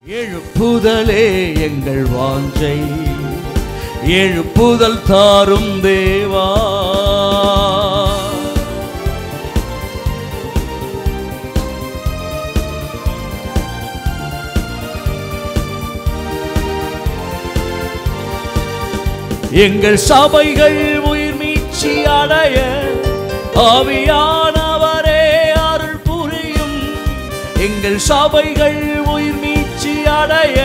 எழுப்புதலே எங்கள் வாஞ்சை எழுப்புதல் தாரும் தேவா எங்கள் சபைகள் உயிர் மீட்சி அடைய ஆவியானவரே அருள் புரியும் எங்கள் சபைகள் உயிர் மீட்சி அடைய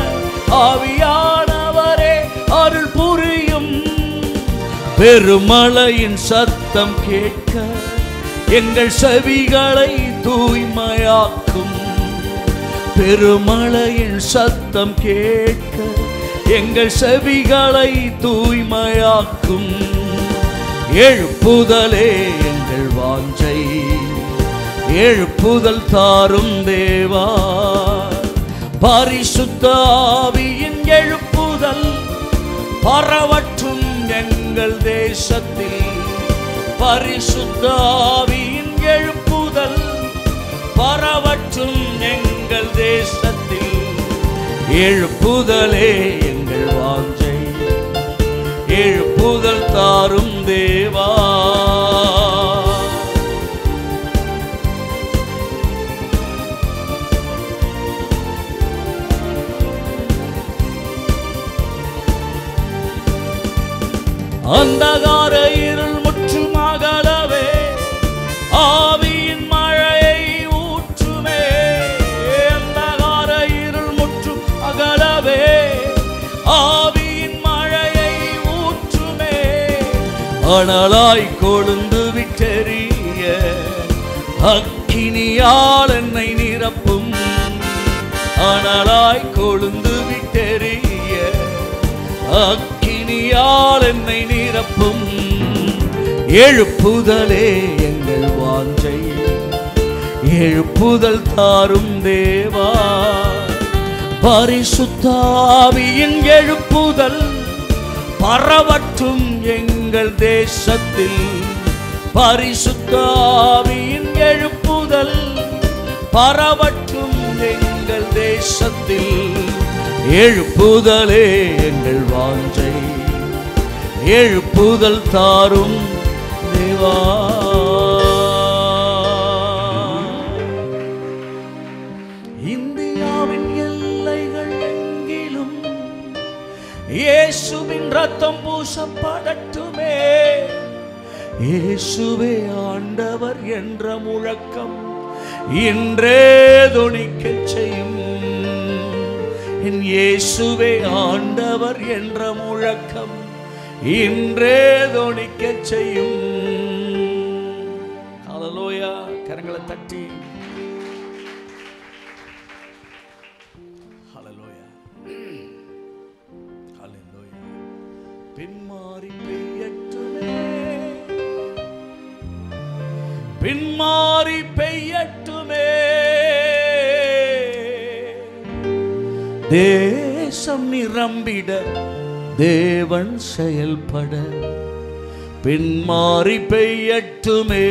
ஆவியானவரே அருள் புரியும் பெருமழையின் சத்தம் கேட்க எங்கள் செவிகளை தூய்மையாக்கும் பெருமழையின் சத்தம் கேட்க எங்கள் செவிகளை தூய்மையாக்கும் எழுப்புதலே எங்கள் வாஞ்சை எழுப்புதல் தாரும் தேவா பரிசுத்த ஆவியின் எழுப்புதல் பரவற்றும் எங்கள் தேசத்தில் பரிசுத்த ஆவியின் எழுப்புதல் பரவற்றும் எங்கள் தேசத்தில் எழுப்புதலே எங்கள் வாஞ்சை எழுப்புதல் தாரும் தேவா அந்தகார இருள் முற்றும் அகலவே ஆவியின் மழையை ஊற்றுமே அந்தகார இருள் முற்றும் அகலவே ஆவியின் மழையை ஊற்றுமே அனலாய் கொழுந்து விட்டெறிய அக்கினியால் என்னை நிரப்பும் அனலாய் கொழுந்து விட்டெறிய அக்கினியால் என்னை நிரப்பும் எழுப்புதலே எங்கள் வாஞ்சை எழுப்புதல் தாரும் தேவா பரிசுத்தாவியின் எழுப்புதல் பரவற்றும் எங்கள் தேசத்தில் பரிசுத்தாவியின் எழுப்புதல் பரவற்றும் எங்கள் தேசத்தில் எழுப்புதலே எங்கள் வாஞ்சை எழுப்புதல் தாரும் தேவா இந்தியாவின் எல்லைகள் எங்கிலும் இயேசுவின் ரத்தம் பூசப்படட்டுமே இயேசுவே ஆண்டவர் என்ற முழக்கம் இன்றே தொனிக்கச் செய்யும் என் இயேசுவே ஆண்டவர் என்ற முழக்கம் இன்றே தொனிக்கச் செய்யும் ஹalleluya கரங்களை தட்டி ஹalleluya ஹalleluya பின்மாறி பெய்யட்டுமே பின்மாறி பெய்யட்டுமே தேசம் நிரம்பிட தேவன் செயல்பட பின்மாறி பெய்யட்டுமே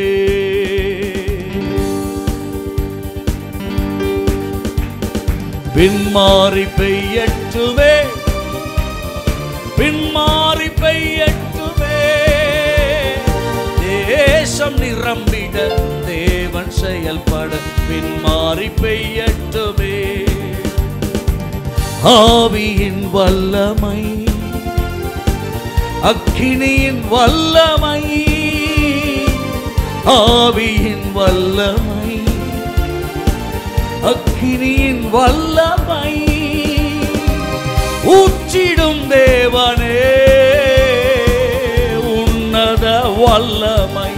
பின்மாறி பெய்யட்டுமே பின்மாறி பெய்யட்டுமே தேசம் நிரம்பிட தேவன் செயல்பட பின்மாறி பெய்யட்டுமே ஆவியின் வல்லமை அக்கினியின் வல்லமை ஆவியின் வல்லமை அக்கினியின் வல்லமை ஊற்றிடும் தேவனே உன்னத வல்லமை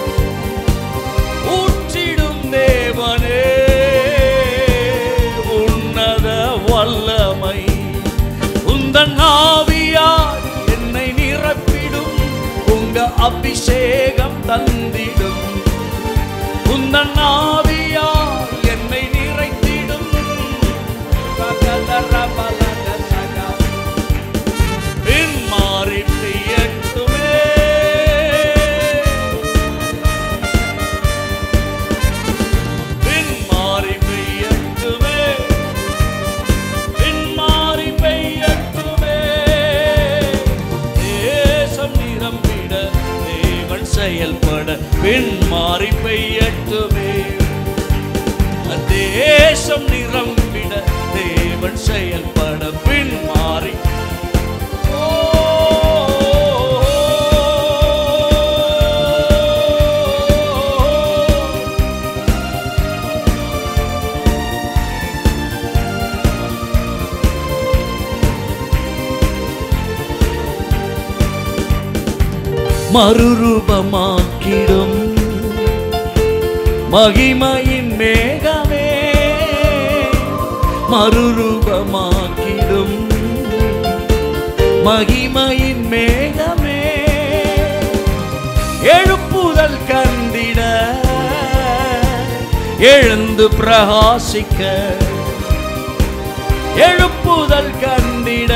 ஊற்றிடும் தேவனே உன்னத வல்லமை உந்தன் ஆவியால் என்னை நிரப்பிடும் உங்க அபிஷேகம் தந்திடும் உந்தன் ஆவியால் என்னை நிறைத்திடும் பின்மாறி பெய்யட்டுமே பின்மாறி பெய்யட்டுமே பின் மாறி பெய்யட்டுமே தேசம் நிரம்பிட தேவன் செயல்பட பின் மாறி ஓ மறுரூபமாக்கிடும் மகிமையின் மேகமே மறுரூபமாக்கிடும் மகிமையின் மேகமே எழுப்புதல் கண்டிட எழுந்து பிரகாசிக்க எழுப்புதல் கண்டிட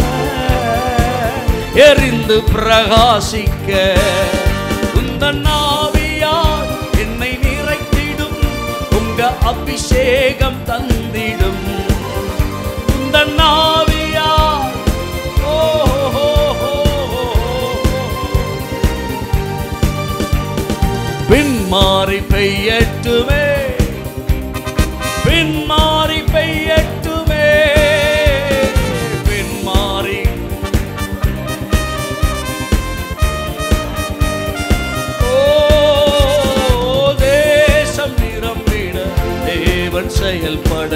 எரிந்து பிரகாசிக்க உந்த நாவியால் என்னை நிறைத்திடும் உங்க அபிஷேகம் தந்திடும் உந்த நாவியால் ஓ, ஓ, ஓ, ஓ, பின் மாறி பெய்யட்டுமே பின் மாறி பெய்யட்டுமே பின் மாறி ஓ தேசம் நிரம்பிட தேவன் செயல்பட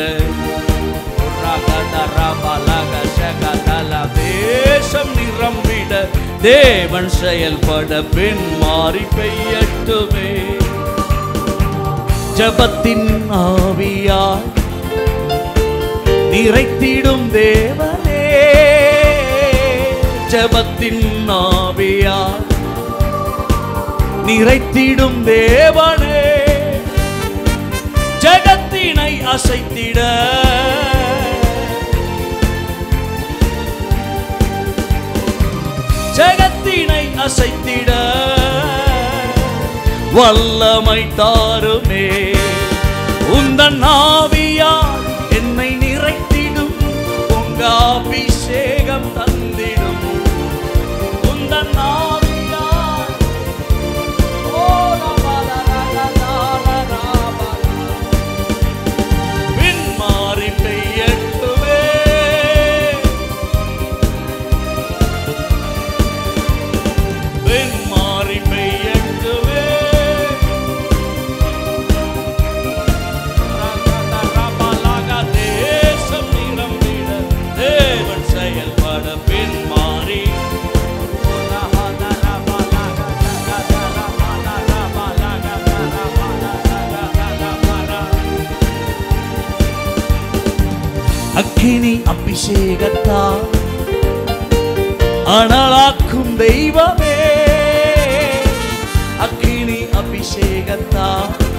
தேசம் நிரம்பிட தேவன் செயல்பட பின் மாறி பெய்யட்டுமே ஜபத்தின் ஆவியாய் நிறைத்திடும் தேவனே ஜபத்தின் ஆவியாய் நிறைத்திடும் தேவனே ஜகத்தினை அசைத்திட ஜகத்தினை அசைத்திட வல்லமை தாருமே உந்தன் ஆவியால் என்னை நிறைத்திடும் உங்க அபிஷேகம் தந்திடும் உந்தன் ஆவியால் ஓ லபா லா லா லா லா லா லா. பின் மாறி பெய்யட்டுமே பின் மாறி பெய்யட்டுமே தேசம் நிரம்பிட தேவன் செயல்பட பின் மாறி அக்கினி அபிஷேகத்தா அனலாக்கும் தெய்வமே அக்கினி அபிஷேகத்தா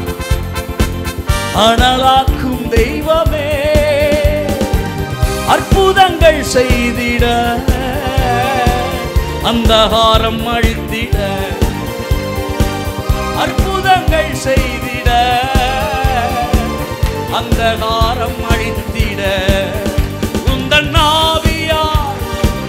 அனலாக்கும் தெய்வமே அற்புதங்கள் செய்திட அந்தகாரம் அழித்திட அற்புதங்கள் செய்திட அந்தகாரம் அழித்திட உந்தன் நாவியார்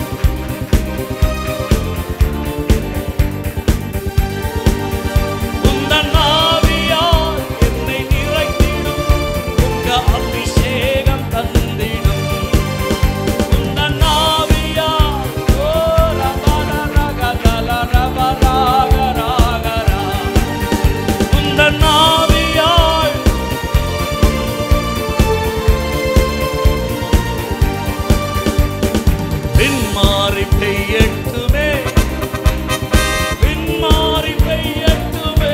உந்தன் நாவியார் என்னை நிறைத்திடும் உங்க அபிஷேகம் தந்திடும் உந்தன் நாவியார் ஓ ரபர ரகதல ரபர ராகரா உந்தன் நாவியார் பின்மாறி பெய்யட்டுமே பின்மாறி பெய்யட்டுமே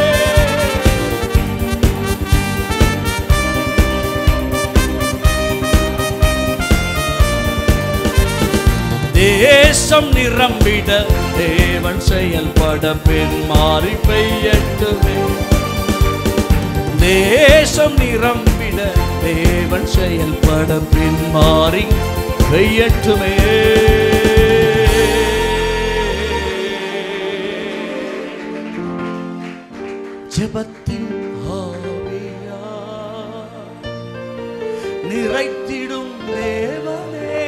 தேசம் நிரம்பிட தேவன் செயல்பட பின்மாறி பெய்யட்டுமே தேசம் நிரம்பிட தேவன் செயல்பட பின்மாறி பெய்யட்டுமே ஜபத்தின் ஆவியா நிறைத்திடும் தேவனே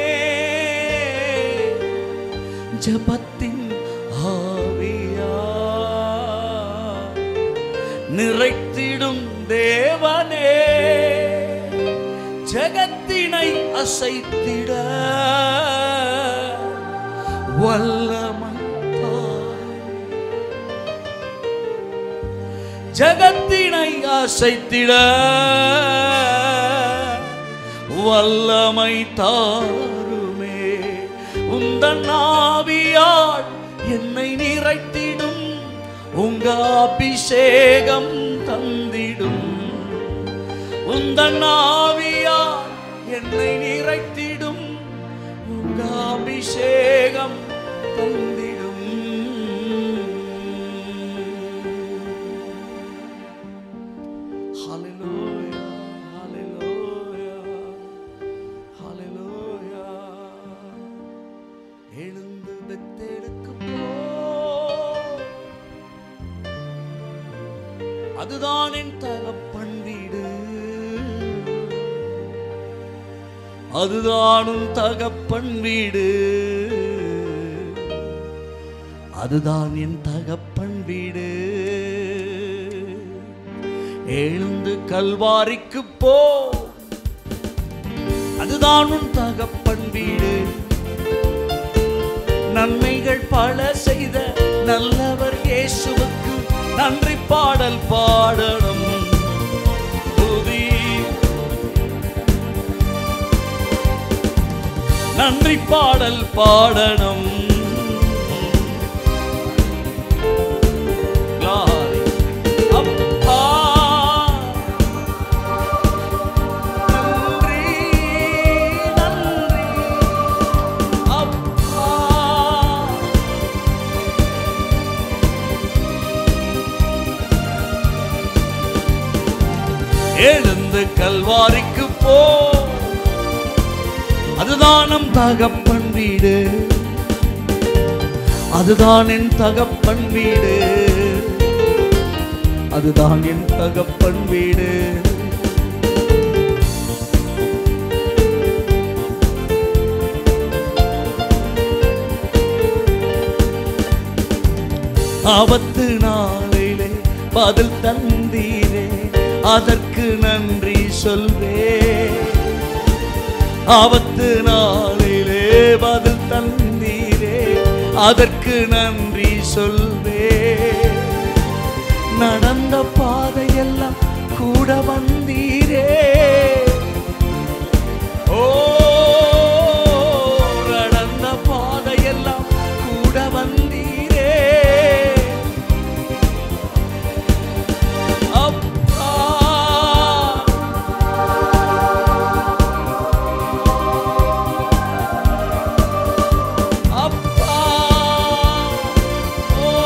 ஜபத்தின் ஆவியா தேவனே ஜெகத்தினை அசைத்திட வல்லமை ஜகத்தினை அசைத்திட வல்லமை தாருமே உந்தன் ஆவியால் என்னை நிறைத்திடும் உங்க அபிஷேகம் தந்திடும் உந்தன் ஆவியால் என்னை நிறைத்திடும் உங்க அபிஷேகம் தந்திடும் Hallelujah, hallelujah, hallelujah. எழுந்து பெத்தேலுக்கு போ அதுதான் என் தகப்பன் வீடு அதுதான் உன் தகப்பன் வீடு அதுதான் என் தகப்பன் வீடு எழுந்து கல்வாரிக்கு போ அதுதான் உன் தகப்பன் வீடு நன்மைகள் பல செய்த நல்லவர் இயேசுவுக்கு நன்றி பாடல் பாடணும் துதி நன்றி பாடல் பாடணும் Glory. அப்பா நன்றி நன்றி அப்பா எழுந்து கல்வாரிக்கு போ அதுதான் நம் தகப்பன் வீடு அதுதான் என் தகப்பன் வீடு அதுதான் என் தகப்பன் வீடு ஆபத்து நாளிலே பதில் தந்தீரே அதற்கு நன்றி சொல்வே ஆபத்து நாளிலே பதில் தந்தீரே அதற்கு நன்றி சொல்வே நடந்த பாதையெல்லாம் கூட வந்தீரே ஓ நடந்த பாதையெல்லாம் கூட வந்தீரே அப்பா அப்பா ஓ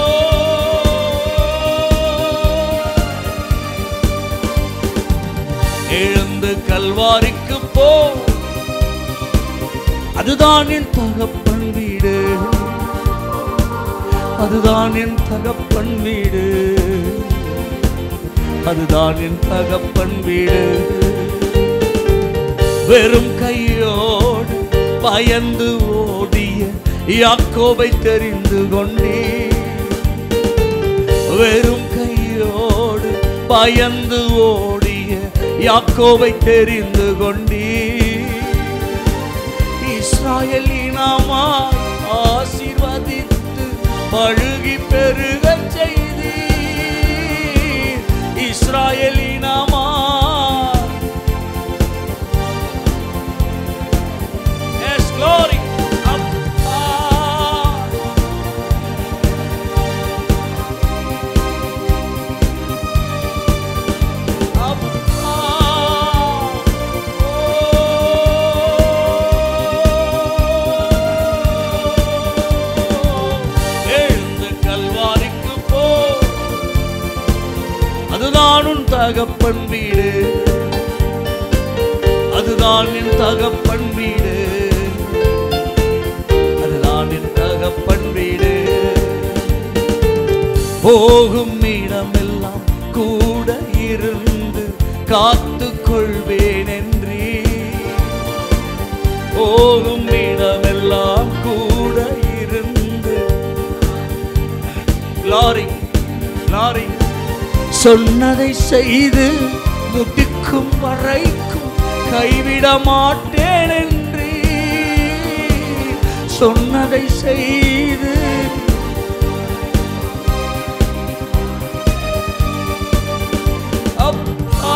எழுந்து கல்வாரிக்கு போ அதுதான் என் தகப்பன் வீடு அதுதான் என் தகப்பன் வீடு அதுதான் என் தகப்பன் வீடு வெறும் கையோடு பயந்து ஓடிய யாக்கோபை தெரிந்து கொண்டே வெறும் கையோடு பயந்து ஓடிய யாக்கோபை தெரிந்து கொண்டே இஸ்ராயலினாமா ஆசீர்வதித்து பழுகி பெருகச் செய்தி இஸ்ராயலினாமா Yes, glory. அப்பா. அப்பா. எழுந்து கல்வாரிக்கு போ அதுதான் உன் தகப்பன் வீடு அதுதான் என் தகப்பன் வீடு அதுதான் என் தகப்பன் வீடு போகும் இடமெல்லாம் கூட இருந்து காத்து கொள்வேன் என்றே போகும் இடமெல்லாம் கூட இருந்து லாரி லாரி சொன்னதை செய்து முடிக்கும் வரைக்கும் கைவிட மாட்டேன் என்று சொன்னதை செய்து அப்பா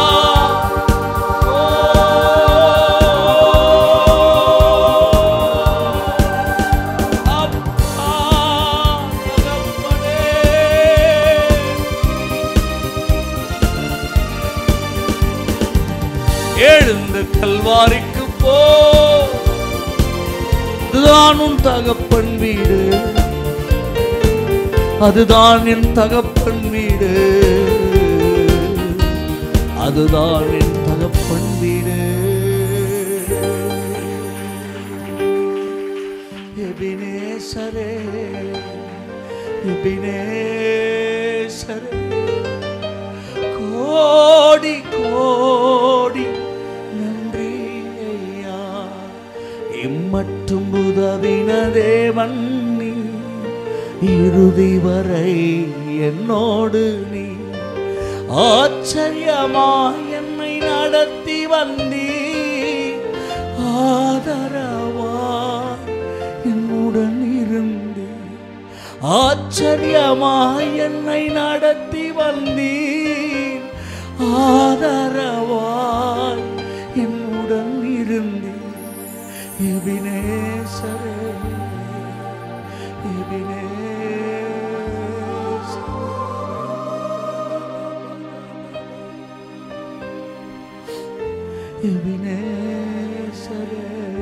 அப்பா தகப்பனே எழுந்து கல்வாரிக்கு போ அதுதான் உன் தகப்பன் வீடு அதுதான் என் தகப்பன் வீடு அதுதான் என் தகப்பன் வீடு எபினேசரே எபினேசரே கோடி கோடி நன்றி ஐயா இம்மட்டும் உதவின தேவன் நீ இறுதி வரை என்னோடு நீ ஆச்சரியமாய் என்னை நடத்தி வந்தீ ஆதரவாய் என்னுடன் இருந்தீ ஆச்சரியமாய் என்னை நடத்தி வந்தீர் ஆதரவாய் என்னுடன் இருந்தீர் எபினேசரே எபினேசரே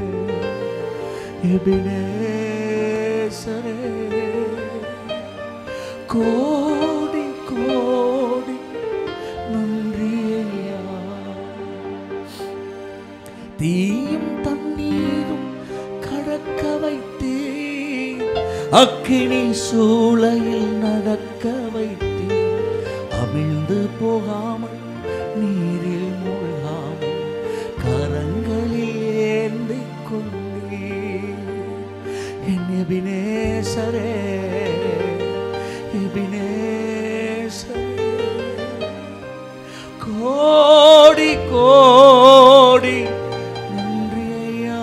எபினேசரே கோடி கோடி நன்றி ஐயா தீயும் தண்ணீரும் கடக்க வைத்தீர் அக்கினி சூளையில் நடக்க வைத்தீர் அமிழ்ந்து போகாமல் நீரில் மூழ்காமல் கரங்களில் ஏந்தி கொண்டீர் என் எபினேசரே எபினேசரே கோடி கோடி நன்றி ஐயா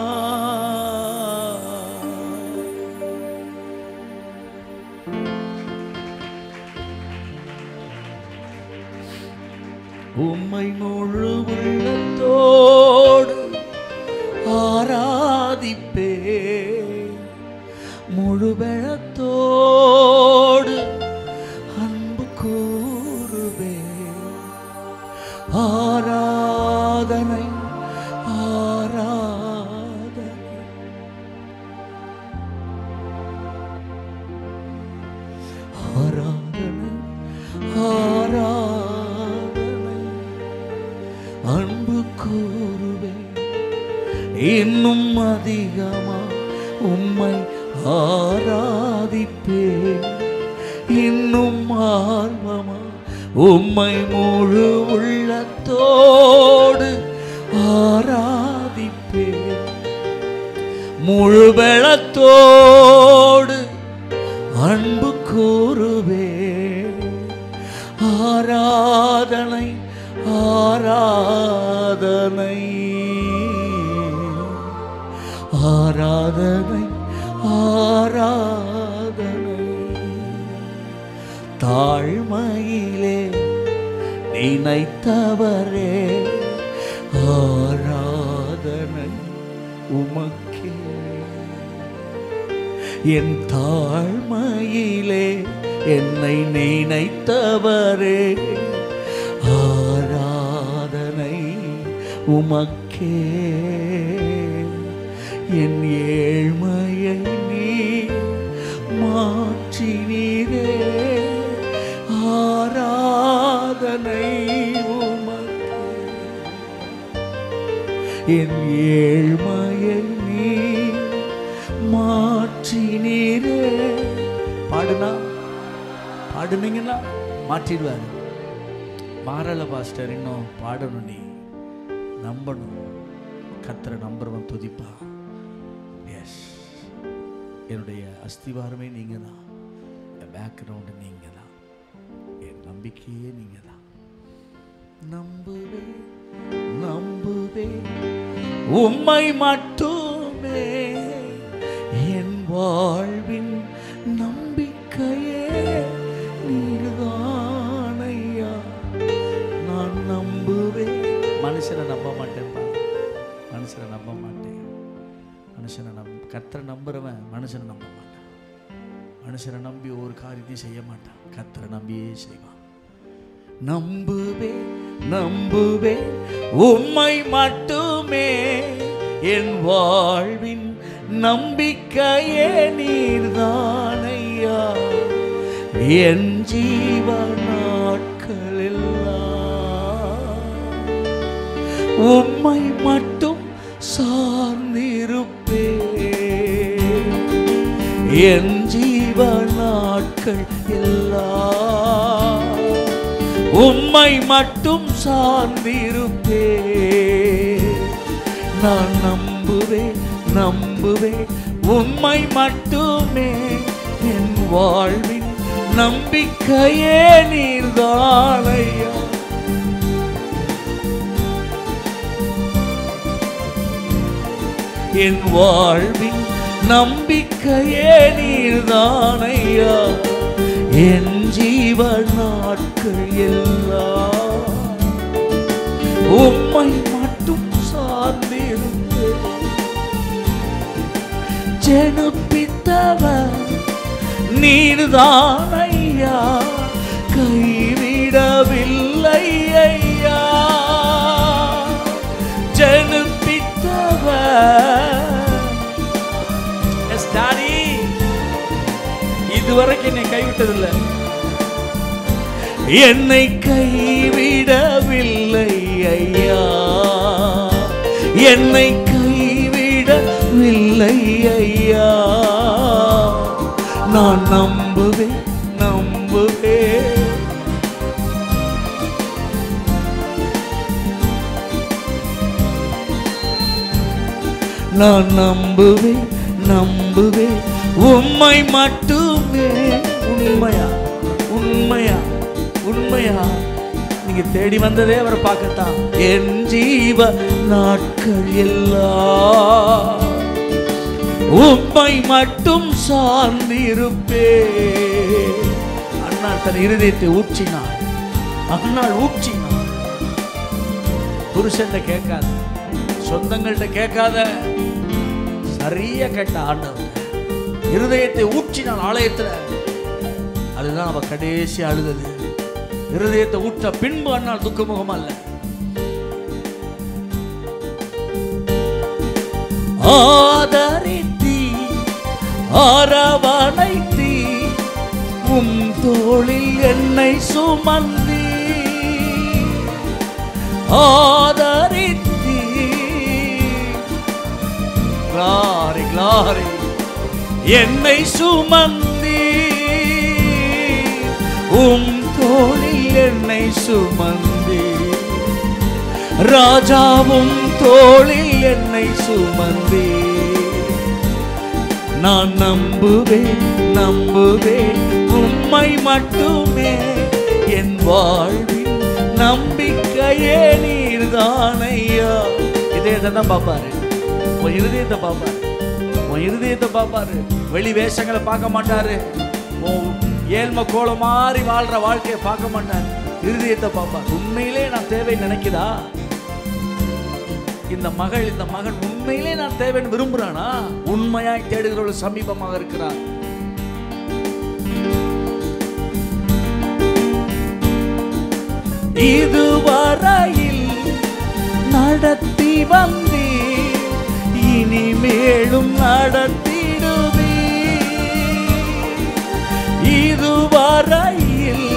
உம்மை முழு உள்ளத்தோடு ஆராதிப்பே முழு பெழத்தோடு அன்பு கூறுவே ஆராதனை ஆராதனை ஆராதனை ஆராதனை அன்பு கூறுவே இன்னும் அதிகமா உம்மை ஆராதிப்பேன் இன்னும் ஆர்வமா உம்மை முழு உள்ளத்தோடு ஆராதிப்பேன் முழு பெலத்தோடு அன்பு கூறுவே ஆராதனை ஆராதனை ஆராதனை ஆராதனை தாழ்மையிலே நினைத்தவரே ஆராதனை உமக்கே என் தாழ்மையிலே என்னை நினைத்தவரே ஆராதனை உமக்கே என் ஏழ்மையை நீ மாற்றினீரே ஆராதனை உமக்கே என் ஏழ்மையை நீ மாற்றினீரே பாடுனா பாடுனீங்கன்னா மாற்றிடுவாரு மாறல பாஸ்டர் இன்னும் பாடணும் நீ நம்பணும் கத்தரை நம்புறவன் துதிப்பா எஸ் என்னுடைய அஸ்திவாரமே நீங்க தான் என் பேக்ரவுண்டு நீங்க தான் என் நம்பிக்கை நம்பிக்கையே நீங்க தான் நம்புவே நம்புவே உம்மை மட்டுமே என் வாழ்வின் நம்பிக்கையே நீர்தானையா நான் நம்புவேன் மனுஷனை நம்ப மாட்டேன்ப்பா மனுஷனை நம்ப மாட்டேன் மனுஷனை நம்ப கத்தரை நம்புறவன் மனுஷனை நம்ப மாட்டான் மனுஷனை நம்பி ஒரு காரியத்தையும் செய்ய மாட்டான் கத்தரை நம்பியே செய்வான் நம்புவே நம்புவே உம்மை மட்டுமே என் வாழ்வின் நம்பிக்கையே நீர்தானையா என் ஜீவ நாட்களெல்லாம் உம்மை மட்டும் சார்ந்திருப்பே என் ஜீவ நாட்கள் எல்லாம் உம்மை மட்டும் சார்ந்திருப்பே நான் நம்புவேன் நம்புவேன் உம்மை மட்டுமே என் வாழ்வின் நம்பிக்கையே நீர்தானையா என் வாழ்வின் நம்பிக்கையே நீர்தானையா என் ஜீவ நாட்கள் எல்லாம் உம்மை மட்டும் சார்ந்திருந்தேன் ஜனப்பித்தவர் நீர்தானையா கைவிடவில்லை ஐயா ஜனப்பித்தவர் எஸ் டாடி இதுவரைக்கும் என்னை கைவிட்டதில்லை என்னை கைவிடவில்லை ஐயா என்னை கைவிடவில்லை ஐயா நான் நம்புவேன் நம்புவேன் நான் நம்புவேன் நம்புவேன் உம்மை மட்டுமே உண்மையா உண்மையா உண்மையா நீங்க தேடி வந்ததே அவரை பார்க்கத்தான் என் ஜீவ நாட்கள் எல்லாம் உம்மை மட்டும் சார்ந்திருப்பே அண்ணாள் தன் இருதயத்தை ஊற்றினாள் அண்ணாள் ஊற்றினாள் புருஷன்ட்ட கேட்காத சொந்தங்கள்ட்ட கேட்காத சரியா கேட்ட ஆண்டவர் இருதயத்தை ஊற்றினான் ஆலயத்துல அதுதான் அவ கடைசி அழுதது இருதயத்தை ஊற்ற பின்பு அண்ணால் துக்கமுகம் அல்ல ஆதரித்தி அரவணைத்தி உம் தோளில் என்னை சுமந்தி ஆதரித்தி கிளாரி கிளாரி என்னை சுமந்தி உம் தோளில் என்னை சுமந்தி ராஜாவும் தோளில் என்னை சுமந்தே நான் நம்புவேன் நம்புவேன் உம்மை மட்டுமே என் வாழ்வின் நம்பிக்கையே நீர்தானையா இதே தான் பாப்பாரு உன் இருதயத்தை பாப்பாரு உன் இருதயத்தை பாப்பாரு வெளி வேஷங்களை பார்க்க மாட்டாரு உன் ஏழ்ம கோலம் மாதிரி வாழ்ற வாழ்க்கையை பார்க்க மாட்டாரு இருதயத்தை பாப்பார் உண்மையிலே நான் தேவை நினைக்குதா இந்த மகள் இந்த மகன் உண்மையிலே நான் தேவைன்னு விரும்புறானா உண்மையாய் தேடுகிறவள் சமீபமாக இருக்கிறார் இதுவரையில் நடத்தி வந்தே இனிமேலும் நடத்திடுவே இதுவரையில்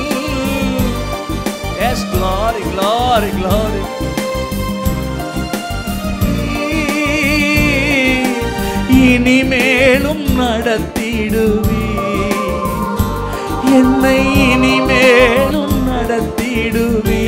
எஸ் glory glory glory இனிமேலும் நடத்திடுவே என்னை இனிமேலும் நடத்திடுவே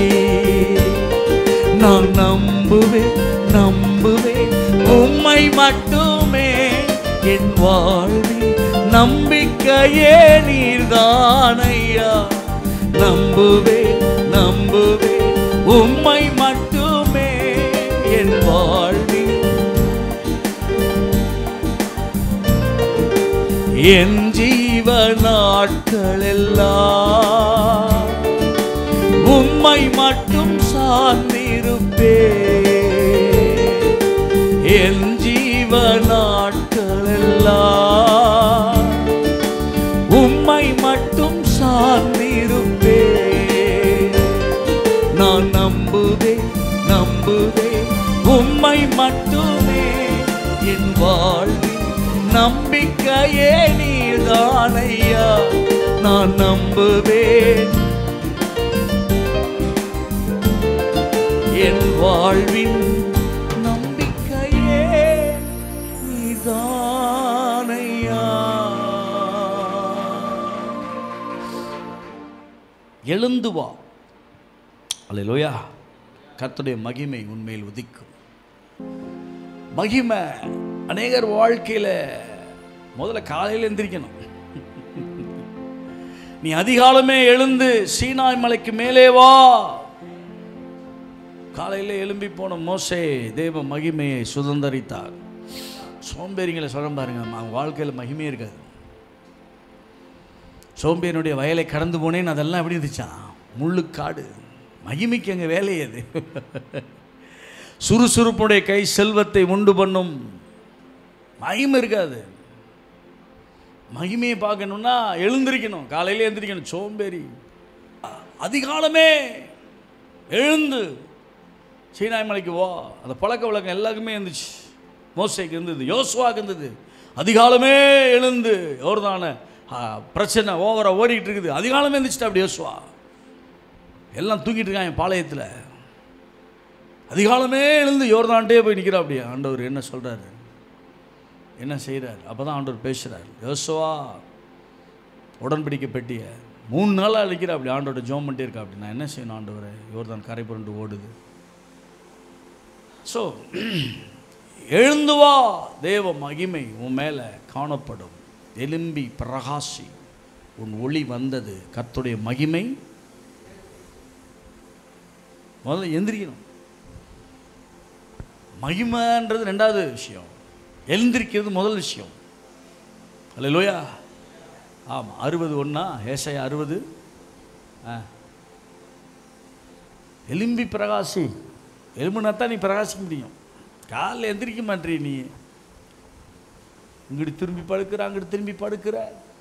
நான் நம்புவேன் நம்புவேன் உம்மை மட்டுமே என் வாழ்வில் நம்பிக்கையே நீர்தானையா நம்புவேன் நம்புவேன் உம்மை மட்டுமே என் வாழ்வில் என் ஜீவ நாட்களெல்லாம் உம்மை மட்டும் சார்ந்திருப்பே என் ஜீவ நாட்களெல்லாம் உம்மை மட்டும் சார்ந்திருப்பே நான் நம்புவேன் நம்புவேன் உம்மை மட்டுமே என் வாழ்வில் நம்பிக்கையே நீர்தானையா நான் நம்புவேன் என் வாழ்வின் நம்பிக்கையே நீதானையா எழுந்து வா அல்லேலூயா கர்த்தருடைய மகிமை உண்மையில் உதிக்கும் மகிமை அநேகர் வாழ்க்கையில முதல்ல காலையில் எந்திரிக்கணும் நீ அதிகாலமே எழுந்து சீனாய் மலைக்கு மேலே வா காலையில் எழும்பி போன மோசே தேவ மகிமையை சுதந்தரித்தார் சோம்பேறிங்களை சொல்ல பாருங்க அவங்க வாழ்க்கையில் மகிமையே இருக்காது சோம்பேறினுடைய வயலை கடந்து போனேன்னு அதெல்லாம் எப்படி இருந்துச்சான் முள்ளுக்காடு மகிமைக்கு அங்கே வேலை அது சுறுசுறுப்புடைய கை செல்வத்தை உண்டு பண்ணும் மகிமை இருக்காது மகிமையை பார்க்கணும்னா எழுந்திருக்கணும் காலையில் எழுந்திரிக்கணும் சோம்பேறி அதிகாலமே எழுந்து சீனாய் மலைக்கு வா அந்த பழக்க வழக்கம் எல்லாருக்குமே இருந்துச்சு மோசைக்கு இருந்தது யோசுவாக்கு இருந்தது அதிகாலமே எழுந்து யோர்தான ஆ, பிரச்சனை ஓவராக ஓடிக்கிட்டு இருக்குது அதிகாலமே இருந்துச்சுட்டு அப்படி யோசுவா எல்லாம் தூங்கிட்டு இருக்காங்க பாளையத்தில் அதிகாலமே எழுந்து யோர்தான்ட்டே போய் நிற்கிறா அப்படியே ஆண்டவர் என்ன சொல்கிறாரு என்ன செய்கிறார் அப்போ தான் ஆண்டவர் பேசுகிறார் யோசுவா உடன்படிக்கை பெட்டிய மூணு நாளாக அழிக்கிற அப்படி ஆண்டோட ஜோம் பண்ணிட்டே இருக்கா அப்படி நான் என்ன செய்யணும் ஆண்டவரை யோர்தான் கரை புரண்டு ஓடுது ஸோ எழுந்து வா தேவ மகிமை உன் மேலே காணப்படும் எலும்பி பிரகாசி உன் ஒளி வந்தது கர்த்தருடைய மகிமை முதல்ல எந்திரிக்கணும் மகிமைன்றது ரெண்டாவது விஷயம் எழுந்திருக்கிறது முதல் விஷயம் அல்ல லோயா ஆமாம் அறுபது ஒன்றா ஏசாயா அறுபது ஆ எலும்பி பிரகாசி எலும்புனா தான் நீ பிரகாசிக்க முடியும் காலைல எந்திரிக்க மாட்டீ நீ இங்கிட்டு திரும்பி படுக்கிற அங்கிட்டு திரும்பி படுக்கிற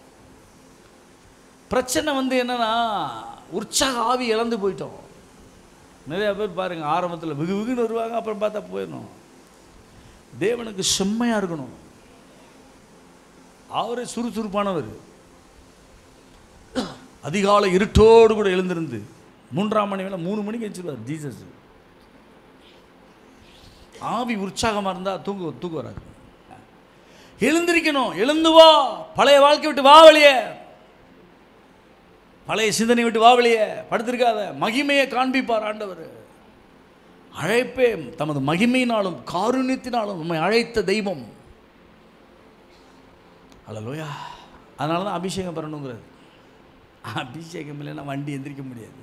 பிரச்சனை வந்து என்னன்னா உற்சாக ஆவி இழந்து போயிட்டோம் நிறைய பேர் பாருங்க ஆரம்பத்தில் வெகு வெகுன்னு வருவாங்க அப்புறம் பார்த்தா போயிடணும் தேவனுக்கு செம்மையாக இருக்கணும் அவரே சுறுசுறுப்பானவர் அதிகாலை இருட்டோடு கூட எழுந்திருந்து மூன்றாம் மணி வேலை மூணு மணிக்கு எழுச்சிருவார் ஜீசஸ் ஆவி உற்சாகமாக இருந்தால் தூங்க தூக்க வராது எழுந்திருக்கணும் எழுந்து வா பழைய வாழ்க்கை விட்டு வா வெளியே பழைய சிந்தனை விட்டு வா வெளியே படுத்திருக்காத மகிமையை காண்பிப்பார் ஆண்டவர் அழைப்பே தமது மகிமையினாலும் காருண்யத்தினாலும் நம்மை அழைத்த தெய்வம் அல்லலோயா அதனால தான் அபிஷேகம் பண்ணணுங்கிறது அபிஷேகம் இல்லைன்னா வண்டி எந்திரிக்க முடியாது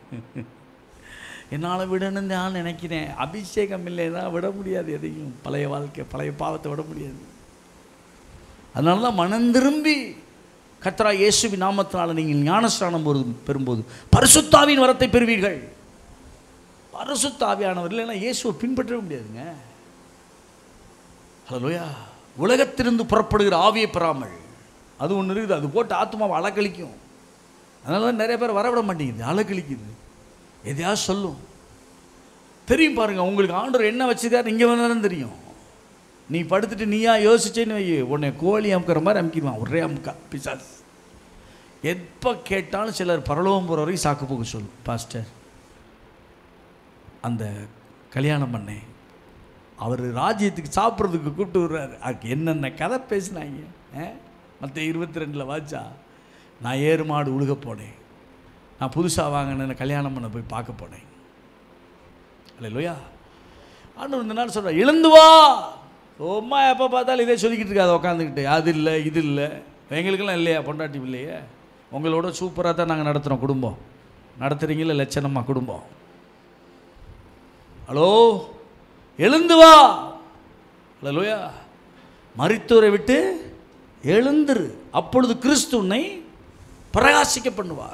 என்னால் விடணும்னு நான் நினைக்கிறேன் அபிஷேகம் இல்லைன்னா விட முடியாது எதையும் பழைய வாழ்க்கை பழைய பாவத்தை விட முடியாது அதனால தான் மனம் திரும்பி கத்ரா இயேசுவி நாமத்தினால நீங்கள் ஞானஸ்நானம் போது பெறும்போது பரிசுத்தாவின் வரத்தை பெறுவீர்கள் பரிசுத்தாவியானவர் இல்லைன்னா இயேசுவை பின்பற்றவே முடியாதுங்க ஹலோயா உலகத்திலிருந்து புறப்படுகிற ஆவியை பெறாமல் அது ஒன்று இருக்குது அது போட்டு ஆத்மாவை அலக்கழிக்கும் அதனால தான் நிறைய பேர் வரவிட மாட்டேங்குது அலக்கழிக்குது எதையாவது சொல்லும் தெரியும் பாருங்க உங்களுக்கு ஆண்டவர் என்ன வச்சுக்காரு இங்கே வந்தாலும் தெரியும் நீ படுத்துட்டு நீயா யோசிச்சேன்னு வை உன்னை கோழி அமுக்கிற மாதிரி அமுக்கிடுவான் ஒரே அமுக்கா பிசாஸ் எப்போ கேட்டாலும் சிலர் பரலோகம் போகிற வரைக்கும் சாக்கு போக சொல்லும் பாஸ்டர் அந்த கல்யாணம் பண்ணேன் அவர் ராஜ்யத்துக்கு சாப்பிட்றதுக்கு கூப்பிட்டு விடுறாரு அதுக்கு என்னென்ன கதை பேசினாங்க மற்ற இருபத்தி ரெண்டில் வாச்சா நான் ஏறு மாடு உழுக போனேன் நான் புதுசாக வாங்கின கல்யாணம் பண்ண போய் பார்க்க போனேன் இல்லையா ஆண்டவர் இந்த நாள் சொல்கிறார் எழுந்து வா சும்மா எப்போ பார்த்தாலும் இதே சொல்லிக்கிட்டு இருக்காது உட்காந்துக்கிட்டு அது இல்லை இது இல்லை எங்களுக்கெல்லாம் இல்லையா பொண்டாட்டி இல்லையே உங்களோட சூப்பராக தான் நாங்கள் நடத்துகிறோம் குடும்பம் நடத்துறீங்களா லட்சணமா குடும்பம் ஹலோ எழுந்து வா ஹலோயா மரித்தோரை விட்டு எழுந்துரு அப்பொழுது கிறிஸ்து உன்னை பிரகாசிக்க பண்ணுவார்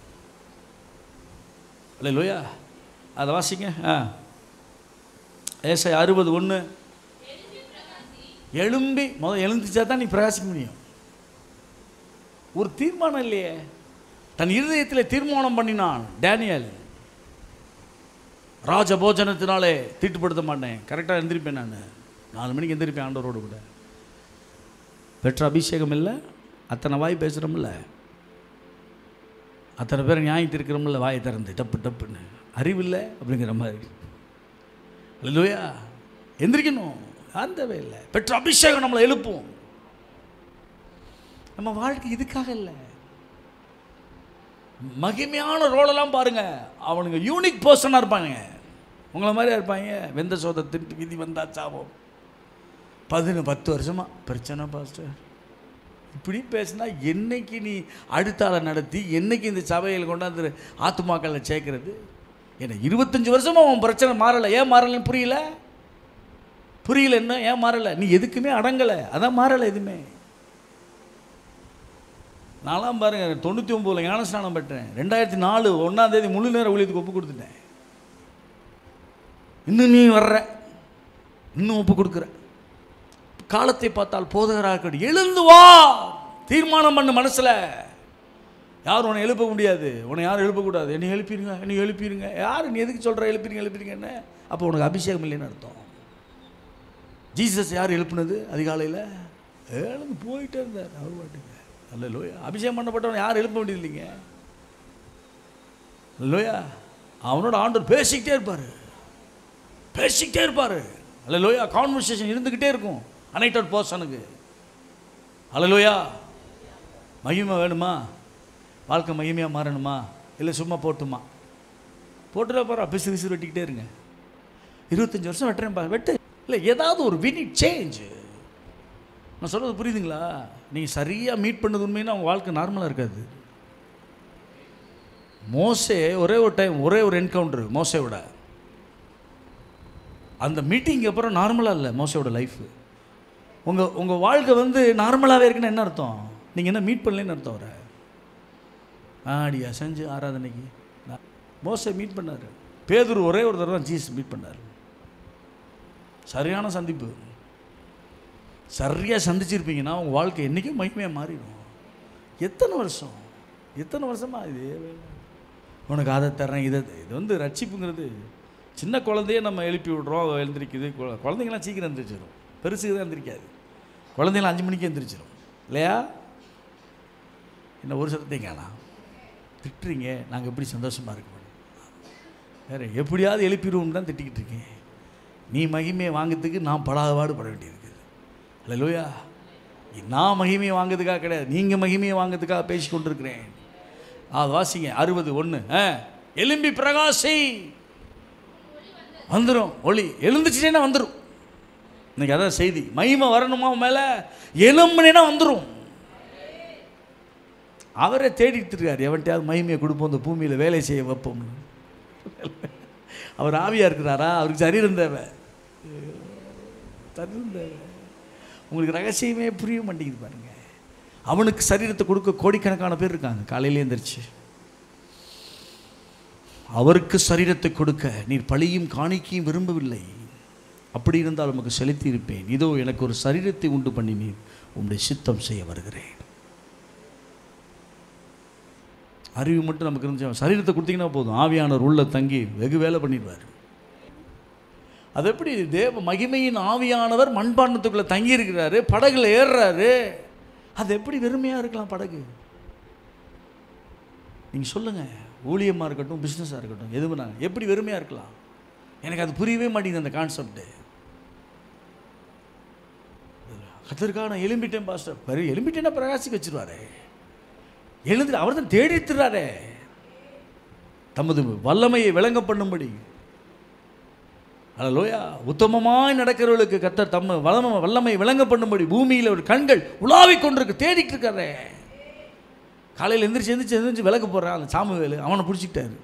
ஹலோயா அதை வாசிங்க ஆ ஏசை அறுபது ஒன்று எழும்பி முதல் எழுந்துச்சா தான் நீ பிரகாசிக்க முடியும் ஒரு தீர்மானம் இல்லையே தன் இருதயத்தில் தீர்மானம் பண்ணினான் டேனியல் ராஜ போஜனத்தினாலே தீட்டுப்படுத்த மாட்டேன் கரெக்டாக எந்திரிப்பேன் நான் நாலு மணிக்கு எந்திரிப்பேன் ஆண்டவரோடு கூட பெற்ற அபிஷேகம் இல்லை அத்தனை வாய் பேசுகிறோம்ல அத்தனை பேர் நியாயம் திருக்கிறோம்ல வாயை திறந்து டப்பு டப்புன்னு அறிவில்லை அப்படிங்கிற மாதிரி இல்லையா எந்திரிக்கணும் யாரும் தேவையில்லை பெற்ற அபிஷேகம் நம்மளை எழுப்பும் நம்ம வாழ்க்கை இதுக்காக இல்லை மகிமையான ரோலெல்லாம் பாருங்க அவனுங்க யூனிக் பர்சனாக இருப்பாங்க உங்களை மாதிரியா இருப்பாங்க வெந்த சோத திட்டு விதி வந்தா சாவோம் பதினு பத்து வருஷமா பிரச்சனை பாஸ்டர் இப்படி பேசினா என்னைக்கு நீ அடுத்த ஆளை நடத்தி என்னைக்கு இந்த சபையில் கொண்டாந்து ஆத்துமாக்களை சேர்க்கறது என்ன இருபத்தஞ்சி வருஷமா உன் பிரச்சனை மாறலை ஏன் மாறலைன்னு புரியல புரியல என்ன ஏன் மாறலை நீ எதுக்குமே அடங்கலை அதான் மாறலை எதுவுமே நான்லாம் பாருங்க தொண்ணூற்றி ஒம்போதில் ஞானஸ்நானம் பெற்றேன் ரெண்டாயிரத்தி நாலு ஒன்றாம் தேதி முழு நேரம் ஊழியத்துக்கு ஒப்பு கொடுத்துட்டேன் இன்னும் நீ வர்ற இன்னும் ஒப்பு கொடுக்குற காலத்தை பார்த்தால் போதகராக இருக்கட்டும் எழுந்து வா தீர்மானம் பண்ணு மனசில் யாரும் உன்னை எழுப்ப முடியாது உன்னை யாரும் எழுப்பக்கூடாது என்னை எழுப்பிடுங்க என்னை எழுப்பிடுங்க யார் நீ எதுக்கு சொல்கிற எழுப்பிடுங்க எழுப்பிடுங்க என்ன அப்போ உனக்கு அபிஷேகம் இல்லைன்னு அர்த்தம் ஜீசஸ் யார் எழுப்புனது அதிகாலையில் எழுந்து போயிட்டே இருந்தார் அவர் பாட்டுங்க அல்ல லோயா அபிஷேகம் பண்ணப்பட்டவன் யாரும் எழுப்ப முடியல இல்லைங்க லோயா அவனோட ஆண்டவர் பேசிக்கிட்டே இருப்பார் பேசிக்கிட்டே இருப்பார் அல்ல லோயா கான்வர்சேஷன் இருந்துக்கிட்டே இருக்கும் அனைட்டட் பர்சனுக்கு அல்ல லோயா மகிமை வேணுமா வாழ்க்கை மகிமையாக மாறணுமா இல்லை சும்மா போட்டுமா போட்டுல போகிறா பிசு பிசு வெட்டிக்கிட்டே இருங்க இருபத்தஞ்சி வருஷம் வெட்டுறேன் பா வெட்டு இல்லை ஏதாவது ஒரு வினி சேஞ்ச் நான் சொல்கிறது புரியுதுங்களா நீங்கள் சரியாக மீட் பண்ணது உண்மைன்னா உங்கள் வாழ்க்கை நார்மலாக இருக்காது மோசே ஒரே ஒரு டைம் ஒரே ஒரு என்கவுண்டர் மோசையோட அந்த மீட்டிங்க்கு அப்புறம் நார்மலாக இல்லை மோசையோட லைஃபு உங்கள் உங்கள் வாழ்க்கை வந்து நார்மலாகவே இருக்குன்னு என்ன அர்த்தம் நீங்கள் என்ன மீட் பண்ணலன்னு அர்த்தம் அவரை ஆடியா செஞ்சு ஆராதனைக்கு நான் மோசை மீட் பண்ணார் பேதூர் ஒரே ஒரு தடவை தான் ஜீஸ் மீட் பண்ணார் சரியான சந்திப்பு சரியாக சந்திச்சிருப்பீங்கன்னா உங்கள் வாழ்க்கை என்றைக்கும் மகிமையாக மாறிடும் எத்தனை வருஷம் எத்தனை வருஷமா இது உனக்கு அதை தர்றேன் இதை இது வந்து ரட்சிப்புங்கிறது சின்ன குழந்தைய நம்ம எழுப்பி விடுறோம் அவ எழுந்திரிக்குது குழ- குழந்தைங்களாம் சீக்கிரம் எந்திரிச்சிடும் பெருசுக்கு தான் எந்திரிக்காது குழந்தைங்களாம் அஞ்சு மணிக்கு எந்திரிச்சிடும் இல்லையா என்ன ஒரு சத்தத்தையும் காணாம் திட்டுறீங்க நாங்கள் எப்படி சந்தோஷமாக இருக்க முடியும் வேறு எப்படியாவது எழுப்பிடுவோம் தான் திட்டிக்கிட்டு இருக்கேன் நீ மகிமையை வாங்கிறதுக்கு நான் படாத பாடுபட வேண்டியிருக்குது இல்லை லூயா நான் மகிமையை வாங்கிறதுக்காக கிடையாது நீங்கள் மகிமையை வாங்கிறதுக்காக பேசி கொண்டிருக்கிறேன் அது வாசிங்க அறுபது ஒன்று ஆ எலும்பி பிரகாசி வந்துடும் ஒளி எழுந்துச்சுட்டேன்னா வந்துடும் இன்னைக்கு அதான் செய்தி மகிமை வரணுமா மேலே எலும்புனேன்னா வந்துடும் அவரே தேடிட்டு இருக்கார் எவன்ட்டையாவது மகிமையை கொடுப்போம் இந்த பூமியில் வேலை செய்ய வைப்போம்னு அவர் ஆவியாக இருக்கிறாரா அவருக்கு சரீரம் தேவை சரீரம் தேவை உங்களுக்கு ரகசியமே புரிய மாட்டேங்குது பாருங்க அவனுக்கு சரீரத்தை கொடுக்க கோடிக்கணக்கான பேர் இருக்காங்க காலையில எந்திரிச்சு அவருக்கு சரீரத்தை கொடுக்க நீர் பழியும் காணிக்கையும் விரும்பவில்லை அப்படி இருந்தால் உமக்கு செலுத்தி இருப்பேன் இதோ எனக்கு ஒரு சரீரத்தை உண்டு பண்ணி நீர் உம்முடைய சித்தம் செய்ய வருகிறேன் அறிவு மட்டும் நமக்கு இருந்துச்சு சரீரத்தை கொடுத்தீங்கன்னா போதும் ஆவியானவர் உள்ள தங்கி வெகு வேலை பண்ணிடுவார் அது எப்படி தேவ மகிமையின் ஆவியானவர் மண்பாண்டத்துக்குள்ளே தங்கி இருக்கிறாரு படகுல ஏறுறாரு அது எப்படி வெறுமையாக இருக்கலாம் படகு நீங்கள் சொல்லுங்கள் ஊழியமாக இருக்கட்டும் பிஸ்னஸாக இருக்கட்டும் எது பண்ணாங்க எப்படி வெறுமையாக இருக்கலாம் எனக்கு அது புரியவே மாட்டேங்குது அந்த கான்செப்ட்டு கத்திற்காக நான் எலும்பிட்டேன் பாஸ்டர் வெறும் எலும்பிட்டேன்னா பிரகாசிக்க வச்சிருவாரு எழுந்து அவர் தான் தேடித்துறாரே தமது வல்லமையை விளங்க பண்ணும்படி லோயா உத்தமமாய் நடக்கிறவர்களுக்கு கத்தர் தம்ம வல்லம வல்லமை விளங்க பண்ணும்படி பூமியில் ஒரு கண்கள் உலாவிக் கொண்டிருக்கு தேடிட்டு இருக்காரே காலையில் எந்திரிச்சு எந்திரிச்சு எந்திரிச்சு விளக்கு போடுறான் அந்த சாமுவேலு அவனை பிடிச்சிக்கிட்டாரு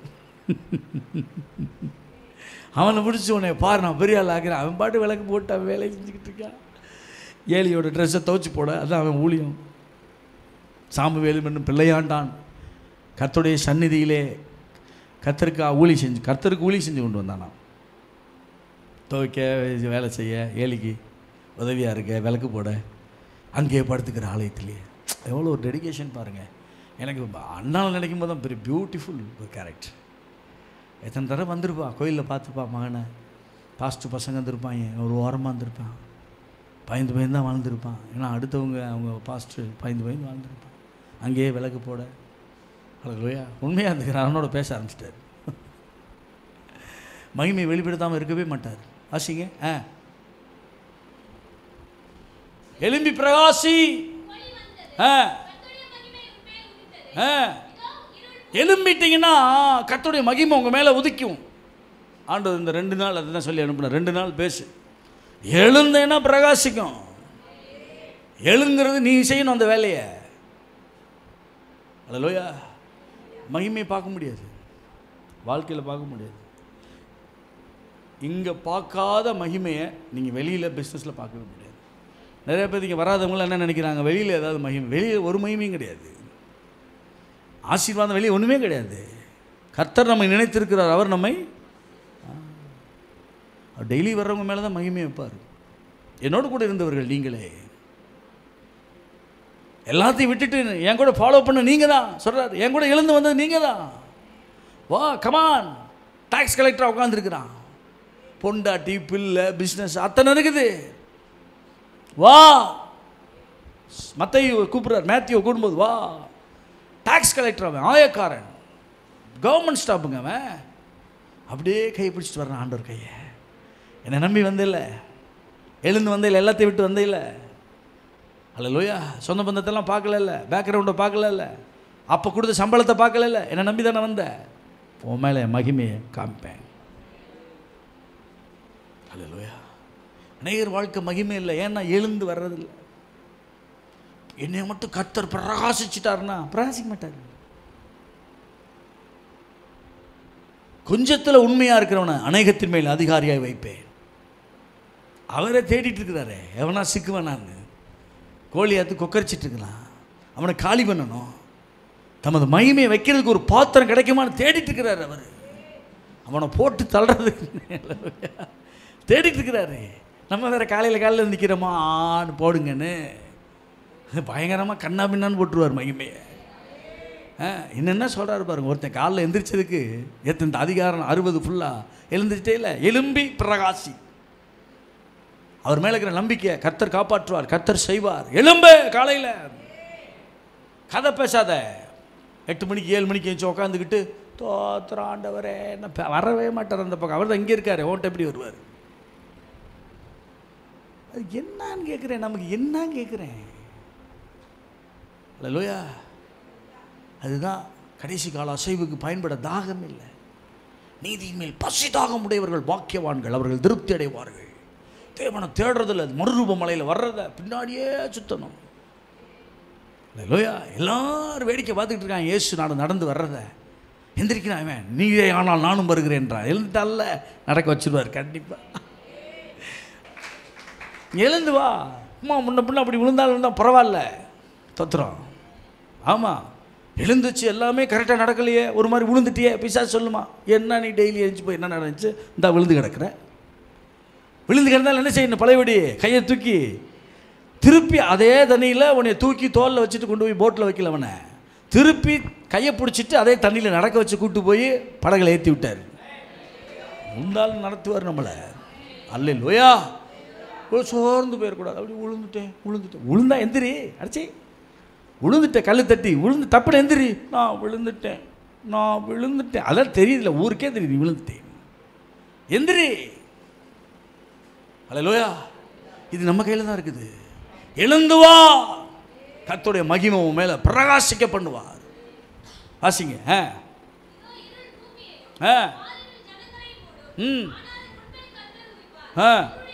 அவனை பிடிச்சி உன்னை பாரு நான் பெரிய ஆள் ஆகிறேன் அவன் பாட்டு விளக்கு போட்டு அவன் வேலையை செஞ்சுக்கிட்டு இருக்கான் ஏலியோட ட்ரெஸ்ஸை துவைச்சு போட அதான் அவன் ஊழியம் சாமுவேலு என்னும் பிள்ளையாண்டான் கர்த்தருடைய சந்நிதியிலே கர்த்தருக்கு ஊழி செஞ்சு கர்த்தருக்கு ஊழி செஞ்சு கொண்டு வந்தானாம் துவைக்க வேலை செய்ய ஏலிக்கு உதவியாக இருக்க விளக்கு போட அங்கேயே படுத்துக்கிற ஆலயத்திலேயே எவ்வளோ ஒரு டெடிகேஷன் பாருங்கள் எனக்கு அண்ணாவில் நினைக்கும் போது தான் பெரிய பியூட்டிஃபுல் ஒரு கேரக்டர் எத்தனை தடவை வந்திருப்பா கோயிலில் பார்த்துப்பா மகனை பாஸ்ட்டு பசங்க வந்திருப்பாங்க ஒரு ஓரமாக வந்திருப்பான் பயந்து பயந்து தான் வாழ்ந்துருப்பான் ஏன்னா அடுத்தவங்க அவங்க பாஸ்ட்டு பயந்து பயந்து வாழ்ந்துருப்பான் அங்கேயே விளக்கு போட அழகுலையா உண்மையாக இருந்துக்கிறார் அவனோட பேச ஆரம்பிச்சிட்டார் மகிமை வெளிப்படுத்தாமல் இருக்கவே மாட்டார் வாசிங்க ஆ எலும்பி பிரகாசி ஆ ஆ எலும்பிட்டீங்கன்னா கர்த்தருடைய மகிமை உங்கள் மேலே உதிக்கும் ஆண்டவர் இந்த ரெண்டு நாள் அதுதான் சொல்லி அனுப்புனேன் ரெண்டு நாள் பேசு எழுந்தேன்னா பிரகாசிக்கும் எழுங்கிறது நீ செய்யணும் அந்த வேலையை அல்லையா மகிமையை பார்க்க முடியாது வாழ்க்கையில் பார்க்க முடியாது இங்கே பார்க்காத மகிமையை நீங்கள் வெளியில் பிஸ்னஸில் பார்க்கவே முடியாது நிறைய பேர் இங்கே வராதவங்களாம் என்ன நினைக்கிறாங்க வெளியில் ஏதாவது மகிமை வெளியில் ஒரு மகிமையும் கிடையாது ஆசீர்வாதம் வெளியே ஒன்றுமே கிடையாது கர்த்தர் நம்மை நினைத்திருக்கிறார் அவர் நம்மை டெய்லி வர்றவங்க மேலே தான் மகிமை வைப்பார் என்னோடு கூட இருந்தவர்கள் நீங்களே எல்லாத்தையும் விட்டுட்டு என் கூட ஃபாலோ பண்ண நீங்கள் தான் சொல்கிறார் என் கூட எழுந்து வந்தது நீங்கள் தான் வா கமான் டாக்ஸ் கலெக்டராக உட்காந்துருக்குறான் பொண்டாட்டி பிள்ளை பிஸ்னஸ் அத்தனை இருக்குது வா மத்தையோ கூப்பிட்றார் மேத்யூ கூடும்போது வா டாக்ஸ் கலெக்டர் அவன் ஆயக்காரன் கவர்மெண்ட் ஸ்டாஃபுங்க அவன் அப்படியே கையை பிடிச்சிட்டு வர்றான் ஆண்டவர் கையை என்னை நம்பி வந்தில்ல எழுந்து வந்தில்ல எல்லாத்தையும் விட்டு வந்தில்ல அல்ல லோயா சொந்த பந்தத்தெல்லாம் பார்க்கல பேக்ரவுண்டை பார்க்கல அப்போ கொடுத்த சம்பளத்தை பார்க்கல என்னை நம்பி தானே வந்த உன் மேலே என் மகிமையை காமிப்பேன் அல்ல லோயா நேயர் வாழ்க்கை மகிமை இல்லை ஏன்னா எழுந்து வர்றதில்லை என்னை மட்டும் கத்தர் பிரகாசிச்சிட்டாருன்னா பிரகாசிக்க மாட்டார் கொஞ்சத்தில் உண்மையாக இருக்கிறவனை அநேகத்தின் மேல் அதிகாரியாக வைப்பேன் அவரை தேடிட்டு இருக்கிறாரே எவனா சிக்குவானான்னு கோழியாத்து கொக்கரிச்சிட்டு இருக்கலாம் அவனை காலி பண்ணணும் தமது மகிமையை வைக்கிறதுக்கு ஒரு பாத்திரம் கிடைக்குமான்னு தேடிட்டு இருக்கிறாரு அவர் அவனை போட்டு தள்ளுறதுக்கு தேடிட்டு இருக்கிறாரு நம்ம வேற காலையில் காலையில் நிற்கிறோமா ஆன்னு போடுங்கன்னு பயங்கரமாக கண்ணா பின்னான்னு போட்டுருவார் மகிமையை ஆ என்னென்ன சொல்கிறாரு பாருங்க ஒருத்தன் காலைல எந்திரிச்சதுக்கு எத்தனை அதிகாரம் அறுபது ஃபுல்லாக எழுந்திரிச்சிட்டே இல்லை எலும்பி பிரகாசி அவர் மேலே இருக்கிற நம்பிக்கை கர்த்தர் காப்பாற்றுவார் கர்த்தர் செய்வார் எலும்பு காலையில் கதை பேசாத எட்டு மணிக்கு ஏழு மணிக்கு எழுந்து உட்காந்துக்கிட்டு தோத்திர ஆண்டவரே என்ன பே- வரவே மாட்டார் அந்த பக்கம் அவர் தான் இங்கே இருக்காரு ஓட்ட எப்படி வருவார் அது என்னன்னு கேட்குறேன் நமக்கு என்னன்னு கேட்குறேன் லோயா அதுதான் கடைசி கால அசைவுக்கு பயன்பட தாகம் இல்லை நீதியின் மேல் பசி தாகம் உடையவர்கள் பாக்கியவான்கள் அவர்கள் திருப்தி அடைவார்கள் தேவனை தேடுறதில்ல மறுரூப மலையில் வர்றத பின்னாடியே சுத்தணும் லோயா எல்லாரும் வேடிக்கை பார்த்துக்கிட்டு இருக்காங்க இயேசு நான் நடந்து வர்றத எந்திரிக்கிறான் அவன் நீயே ஆனால் நானும் வருகிறேன்றான் எழுந்துட்டால நடக்க வச்சிருவார் கண்டிப்பாக எழுந்து வா அம்மா முன்ன பின்ன அப்படி விழுந்தாலும் விழுந்தா பரவாயில்ல தொத்துறோம் ஆமாம் எழுந்துச்சு எல்லாமே கரெக்டாக நடக்கலையே ஒரு மாதிரி விழுந்துட்டியே பிசாசு சொல்லுமா என்ன நீ டெய்லி எழுந்து போய் என்ன நடந்துச்சு இந்த விழுந்து கிடக்குற விழுந்து கிடந்தால் என்ன செய்யணும் பழையபடி கையை தூக்கி திருப்பி அதே தண்ணியில் உன்னை தூக்கி தோலில் வச்சுட்டு கொண்டு போய் போட்டில் வைக்கல அவனை திருப்பி கையை பிடிச்சிட்டு அதே தண்ணியில் நடக்க வச்சு கூட்டு போய் படகுல ஏற்றி விட்டார் முந்தாலும் நடத்துவார் நம்மளை அல்ல லோயா ஒரு சோர்ந்து போயிடக்கூடாது அப்படி விழுந்துட்டேன் விழுந்துட்டேன் விழுந்தா எந்திரி அடிச்சி விழுந்துட்டேன் கல் தட்டி விழுந்து தப்புன்னு எந்திரி நான் விழுந்துட்டேன் நான் விழுந்துட்டேன் அதான் தெரியுதுல ஊருக்கே தெரியுது நீ விழுந்துட்டேன் எந்திரி அல்ல லோயா இது நம்ம கையில் தான் இருக்குது எழுந்து வா கர்த்தருடைய மகிமை உன் மேலே பிரகாசிக்க பண்ணுவார் வாசிங்க ஆ ஆ ம் ஆ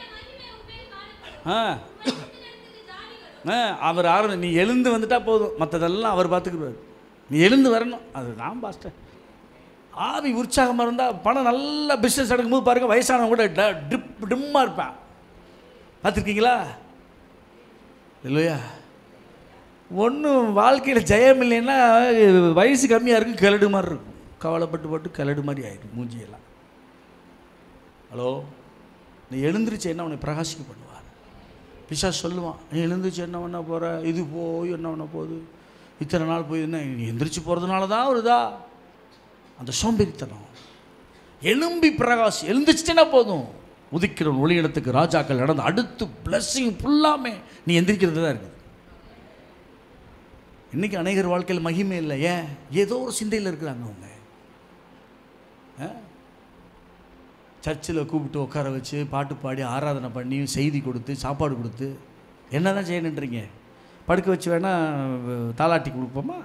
ஆ ஆ அவர் ஆரம்பி நீ எழுந்து வந்துட்டா போதும் மற்றதெல்லாம் அவர் பார்த்துக்குருவார் நீ எழுந்து வரணும் அதுதான் பாஸ்டர் ஆவி உற்சாகமாக இருந்தால் பணம் நல்ல பிஸ்னஸ் நடக்கும்போது பாருங்கள் வயசானவங்க கூட ட- ட்ரிப் டிம்மாக இருப்பேன் பார்த்துருக்கீங்களா இல்லையா ஒன்றும் வாழ்க்கையில் ஜெயம் இல்லைன்னா வயசு கம்மியாக இருக்கும் கிளடு மாதிரி இருக்கும் கவலைப்பட்டு பட்டு கிளடு மாதிரி ஆயிடும் மூஞ்சியெல்லாம் ஹலோ நீ எழுந்திருச்சு என்ன உன்னை பிரகாசிக்க பண்ணுவார் பிசா சொல்லுவான் நீ எழுந்திருச்சு என்ன பண்ண போகிற இது போய் என்ன பண்ண போகுது இத்தனை நாள் போய் என்ன நீ எந்திரிச்சு போகிறதுனால தான் ஒரு இதா அந்த சோம்பேறித்தனம் எலும்பி பிரகாஷ் எழுந்திரிச்சிட்டேன்னா போதும் உதிக்கிற ஒளி இடத்துக்கு ராஜாக்கள் நடந்து அடுத்து பிளஸ்ஸிங் ஃபுல்லாமே நீ எந்திரிக்கிறது தான் இருக்குது இன்னைக்கு அநேகர் வாழ்க்கையில் மகிமை இல்லை ஏன் ஏதோ ஒரு சிந்தையில் இருக்கிறாங்க அவங்க ஆ? சர்ச்சில் கூப்பிட்டு உட்கார வச்சு பாட்டு பாடி ஆராதனை பண்ணி செய்தி கொடுத்து சாப்பாடு கொடுத்து என்ன தான் செய்யணுன்றீங்க படுக்க வச்சு வேணால் தாலாட்டி கொடுப்போமா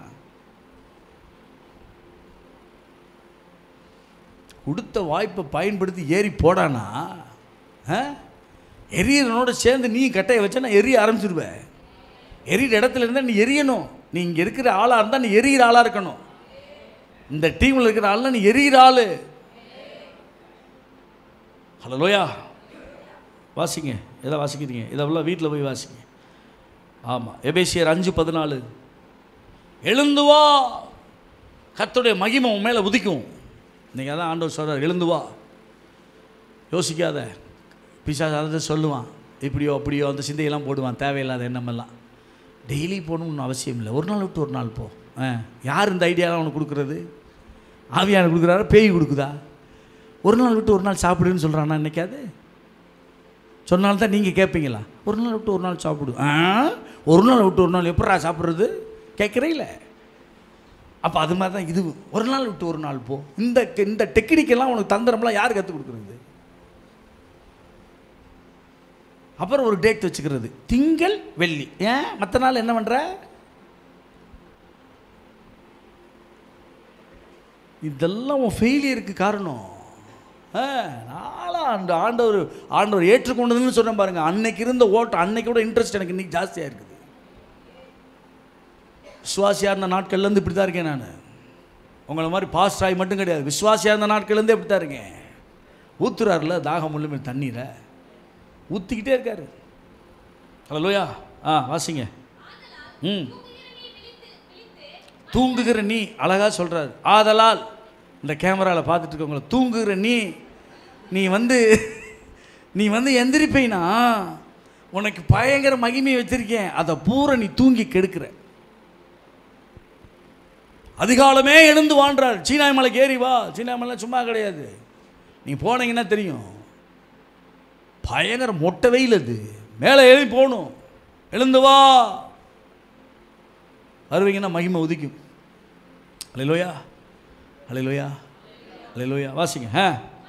கொடுத்த வாய்ப்பை பயன்படுத்தி ஏறி போடானா ஆ? எரியறனோட சேர்ந்து நீ கட்டையை வச்சா நான் எரிய ஆரம்பிச்சிருவேன் எரியிற இடத்துல இருந்தால் நீ எரியணும் நீ இங்கே இருக்கிற ஆளாக இருந்தால் நீ எரியிற ஆளாக இருக்கணும் இந்த டீமில் இருக்கிற ஆள்னா நீ எரியிற ஆள் ஹலோ லோயா வாசிங்க எதை வாசிக்கிறீங்க இதெல்லாம் வீட்டில் போய் வாசிங்க ஆமாம் எபேசியர் அஞ்சு பதினாலு எழுந்து வா கர்த்தருடைய மகிமை உன் மேலே உதிக்கும் நீங்கள் அதான் ஆண்டவர் சொல்கிறார் எழுந்து வா யோசிக்காத பிசாசு அதை சொல்லுவான் இப்படியோ அப்படியோ அந்த சிந்தையெல்லாம் போடுவான் தேவையில்லாத எண்ணமெல்லாம் டெய்லி போகணும்னு அவசியம் இல்லை ஒரு நாள் விட்டு ஒரு நாள் போ ஆ யார் இந்த ஐடியாலாம் உனக்கு கொடுக்குறது ஆவியான கொடுக்குறாரா பேய் கொடுக்குதா ஒரு நாள் விட்டு ஒரு நாள் சாப்பிடுன்னு சொல்கிறானா என்னைக்காது சொன்னால்தான் தான் நீங்கள் கேட்பீங்களா ஒரு நாள் விட்டு ஒரு நாள் சாப்பிடு ஆ ஒரு நாள் விட்டு ஒரு நாள் எப்படா சாப்பிட்றது கேட்குறே இல்லை அப்போ அது மாதிரி தான் இது ஒரு நாள் விட்டு ஒரு நாள் போ இந்த இந்த டெக்னிக்கெல்லாம் உனக்கு தந்திரம்லாம் யார் கற்றுக் கொடுக்குறது அப்புறம் ஒரு டேட் வச்சுக்கிறது திங்கள் வெள்ளி ஏன் மற்ற நாள் என்ன பண்ணுற இதெல்லாம் உன் ஃபெயிலியருக்கு காரணம் ஆ, நாளா அந்த ஆண்டவர் ஆண்டவர் ஏற்றுக்கொண்டதுன்னு சொன்னேன் பாருங்க அன்னைக்கு இருந்த ஓட்டம் அன்னைக்கு இன்ட்ரெஸ்ட் எனக்கு இன்னைக்கு ஜாஸ்தியாக இருக்குது விசுவாசியாக இருந்த நாட்கள்லேருந்து இப்படி தான் இருக்கேன் நான் உங்களை மாதிரி பாஸ்ட் ஆகி மட்டும் கிடையாது விசுவாசியாக இருந்த நாட்கள்லேருந்தே இப்படி தான் இருக்கேன் ஊத்துறாருல தாகம் முள்ளுமே தண்ணீரை ஊற்றிக்கிட்டே இருக்காரு ஹலோ லோயா ஆ வாசிங்க ம் தூங்குகிற நீ அழகா சொல்றாரு ஆதலால் இந்த கேமராவில் பார்த்துட்டு இருக்கவங்கள தூங்குகிற நீ நீ வந்து நீ வந்து எந்திரிப்பைனா உனக்கு பயங்கர மகிமையை வச்சிருக்கேன் அதை பூரா நீ தூங்கி கெடுக்கிற அதிகாலமே எழுந்து வாழ்றார் சீனாய் மலைக்கு ஏறி வா சீனாய் மலை சும்மா கிடையாது நீ போனீங்கன்னா தெரியும் பயங்கர மொட்டை வெயில் அது மேலே ஏறி போகணும் எழுந்து வா வருவீங்கன்னா மகிமை உதிக்கும் அலையிலோயா அலையிலோயா அலையிலோயா வாசிங்க ஆ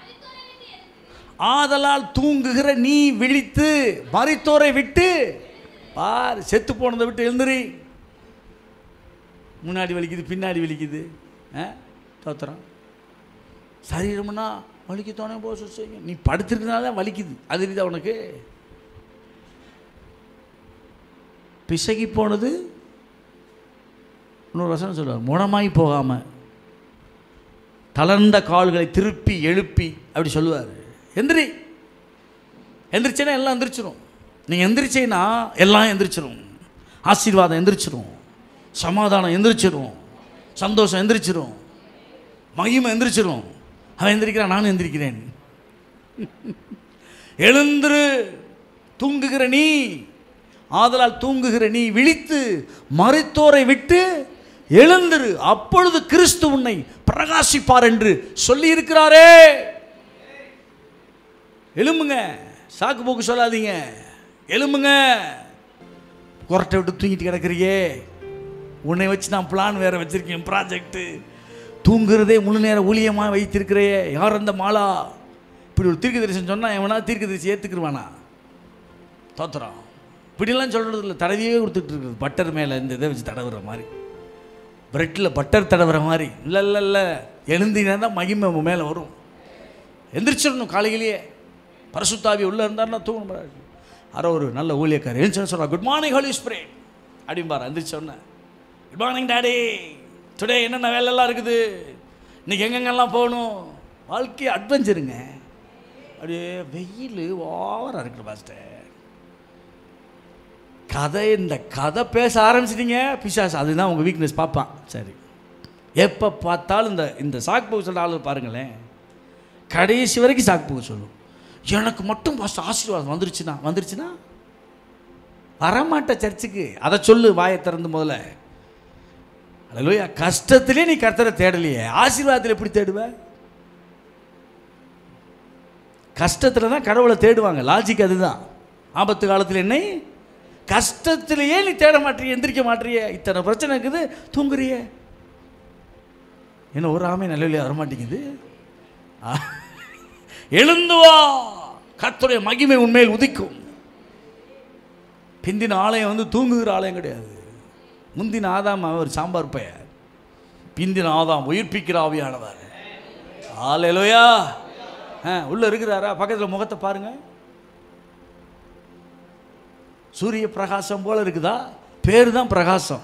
ஆதலால் தூங்குகிற நீ விழித்து மரித்தோரை விட்டு பார் செத்து போனதை விட்டு எழுந்துரி முன்னாடி வலிக்குது பின்னாடி வலிக்குது ஆ தோத்துறோம் சரீரம்னா வலிக்கத்தோனே போக செய்யுங்க நீ படுத்திருக்கனால தான் வலிக்குது அது தெரியுதா உனக்கு பிசகி போனது இன்னொரு வசனம் சொல்லுவார் முடமாய் போகாமல் தளர்ந்த கால்களை திருப்பி எழுப்பி அப்படி சொல்லுவார் எந்திரி எந்திரிச்சேன்னா எல்லாம் எந்திரிச்சிரும் நீங்கள் எந்திரிச்சேன்னா எல்லாம் எந்திரிச்சிரும் ஆசீர்வாதம் எந்திரிச்சிரும் சமாதானம் எந்திரிச்சிரும் சந்தோஷம் எந்திரிச்சிரும் மகிமை எந்திரிச்சிரும் அவன் எந்திரிக்கிறான் நானும் எந்திரிக்கிறேன் எழுந்துரு தூங்குகிற நீ ஆதலால் தூங்குகிற நீ விழித்து மறைத்தோரை விட்டு எழுந்திரு அப்பொழுது கிறிஸ்து உன்னை பிரகாசிப்பார் என்று சொல்லி இருக்கிறாரே எழும்புங்க சாக்கு போக்கு சொல்லாதீங்க எழும்புங்க குரட்டை விட்டு தூங்கிட்டு கிடக்குறியே உன்னை வச்சு நான் பிளான் வேற வச்சிருக்கேன் ப்ராஜெக்ட்டு தூங்குறதே முழு நேர ஊழியமாக வைத்திருக்கிறே யார் அந்த மாலா இப்படி ஒரு தீர்க்க தரிசனம் சொன்னால் எவனா தீர்க்க தரிசி ஏற்றுக்குருவானா தோத்துறான் இப்படிலாம் சொல்கிறது இல்லை தடவியே கொடுத்துட்டு இருக்குது பட்டர் மேலே இந்த இதை வச்சு தடவுற மாதிரி பிரெட்டில் பட்டர் தடவுற மாதிரி இல்லை இல்லை இல்லை எழுந்தினா தான் மகிமை உன் மேலே வரும் எந்திரிச்சிடணும் காலையிலேயே பரசுத்தாவி உள்ளே இருந்தாருன்னா தூங்கணும் யாரோ ஒரு நல்ல ஊழியக்கார் எழுந்துச்சுன்னு சொல்கிறா குட் மார்னிங் ஹோலி ஸ்ப்ரே அப்படிம்பார் எந்திரிச்ச உடனே குட் மார்னிங் டாடி டுடே என்னென்ன வேலையெல்லாம் இருக்குது இன்னைக்கு எங்கெங்கெல்லாம் போகணும் வாழ்க்கை அட்வென்ச்சருங்க அப்படியே வெயில் ஓவராக இருக்குது பாஸ்டர் கதை இந்த கதை பேச ஆரம்பிச்சிட்டீங்க பிசாஸ் அதுதான் உங்கள் வீக்னஸ் பார்ப்பான் சரி எப்போ பார்த்தாலும் இந்த இந்த சாக்கு போக சொல்கிற ஆளு பாருங்களேன் கடைசி வரைக்கும் சாக்கு போக சொல்லும் எனக்கு மட்டும் ஃபஸ்ட் ஆசீர்வாதம் வந்துருச்சுன்னா வந்துருச்சுன்னா வரமாட்ட சர்ச்சுக்கு அதை சொல்லு வாயை திறந்து முதல்ல அல்லையா கஷ்டத்திலே நீ கர்த்தரை தேடலையே ஆசீர்வாதத்தில் எப்படி தேடுவ கஷ்டத்தில் தான் கடவுளை தேடுவாங்க லாஜிக் அதுதான் ஆபத்து காலத்தில் என்னை கஷ்டத்திலேயே நீ தேட மாட்டீங்க எந்திரிக்க மாட்டீங்க இத்தனை பிரச்சனை இருக்குது தூங்குறிய என்ன ஒரு ஆமை நல்ல வரமாட்டேங்குது ஆ. எழுந்து வா கர்த்தருடைய மகிமை உண்மையில் உதிக்கும் பிந்தின ஆலயம் வந்து தூங்குகிற ஆலயம் கிடையாது முந்தின ஆதாம் அவர் சாம்பார் பெயர் பிந்தின ஆதாம் உயிர்ப்பிக்கிற ஆவியானவர் ஆலையிலோயா ஆ உள்ள இருக்கிறாரா பக்கத்தில் முகத்தை பாருங்க சூரிய பிரகாசம் போல இருக்குதா பேர் தான் பிரகாசம்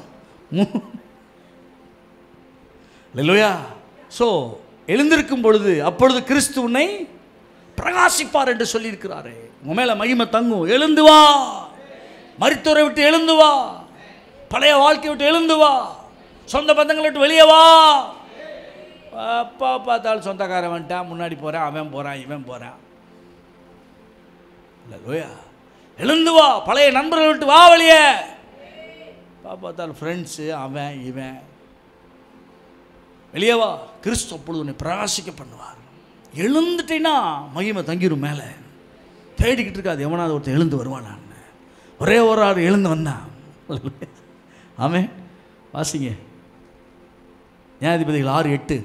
இல்லையா ஸோ எழுந்திருக்கும் பொழுது அப்பொழுது கிறிஸ்து உன்னை பிரகாசிப்பார் என்று சொல்லியிருக்கிறாரே உன் மேல மகிமை தங்கும் எழுந்து வா மரித்தோரை விட்டு எழுந்து வா பழைய வாழ்க்கை விட்டு எழுந்து வா சொந்த பந்தங்களை விட்டு வெளியே வா அப்பா பார்த்தாலும் சொந்தக்காரன் வந்துட்டான் முன்னாடி போகிறான் அவன் போகிறான் இவன் போகிறான் இல்லை லோயா எழுந்து வா பழைய நண்பர்களை விட்டு வா வெளியே பா பார்த்தாலும் ஃப்ரெண்ட்ஸு அவன் இவன் வெளியே வா கிறிஸ்து அப்பொழுது உன்னை பிரகாசிக்க பண்ணுவார் எழுந்துட்டேன்னா மகிமை தங்கிரும் மேலே தேடிக்கிட்டு இருக்காது எவனாவது ஒருத்தன் எழுந்து வருவானான்னு ஒரே ஒரு ஆள் எழுந்து வந்தான் ஆமே வாசிங்க நியாயாதிபதிகள் ஆறு எட்டு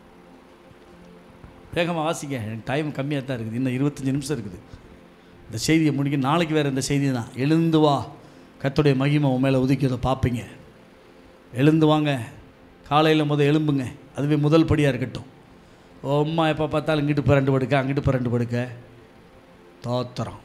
வேகமாக வாசிங்க எனக்கு டைம் கம்மியாக தான் இருக்குது இன்னும் இருபத்தஞ்சி நிமிஷம் இருக்குது இந்த செய்தியை முடிக்க நாளைக்கு வேறு இந்த செய்தி தான் எழுந்து வா கர்த்தருடைய மகிமை உன் மேலே உதிக்கிறத பார்ப்பீங்க எழுந்து வாங்க காலையில் முத எழும்புங்க அதுவே முதல் படியாக இருக்கட்டும் ஓ அம்மா எப்போ பார்த்தாலும் இங்கிட்டு இப்போ ரெண்டு படுக்க அங்கிட்டு இப்போ ரெண்டு படுக்க தோத்திரம்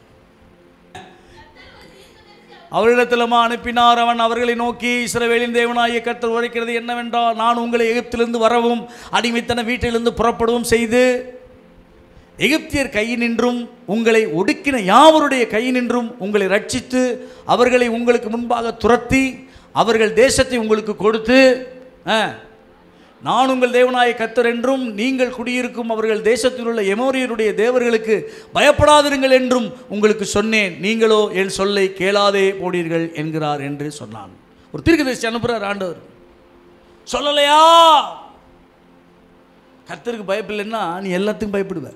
அவரிடத்திலுமா அனுப்பினார் அவன் அவர்களை நோக்கி இஸ்ரவேலின் தேவனாகிய கர்த்தர் உரைக்கிறது என்னவென்றால் நான் உங்களை எகிப்திலிருந்து வரவும் அடிமைத்தன வீட்டிலிருந்து புறப்படவும் செய்து எகிப்தியர் கையினின்றும் உங்களை ஒடுக்கின யாவருடைய கையினின்றும் உங்களை ரட்சித்து அவர்களை உங்களுக்கு முன்பாக துரத்தி அவர்கள் தேசத்தை உங்களுக்கு கொடுத்து ஆ, நான் உங்கள் தேவனாய கத்தர் என்றும் நீங்கள் குடியிருக்கும் அவர்கள் தேசத்தில் உள்ள எமோரியருடைய தேவர்களுக்கு பயப்படாதிருங்கள் என்றும் உங்களுக்கு சொன்னேன் நீங்களோ என் சொல்லை கேளாதே போனீர்கள் என்கிறார் என்று சொன்னான் ஒரு தீர்க்கதரிசி அனுப்புகிறார் ஆண்டவர் சொல்லலையா கத்தருக்கு பயப்பில்லைன்னா நீ எல்லாத்துக்கும் பயப்படுவ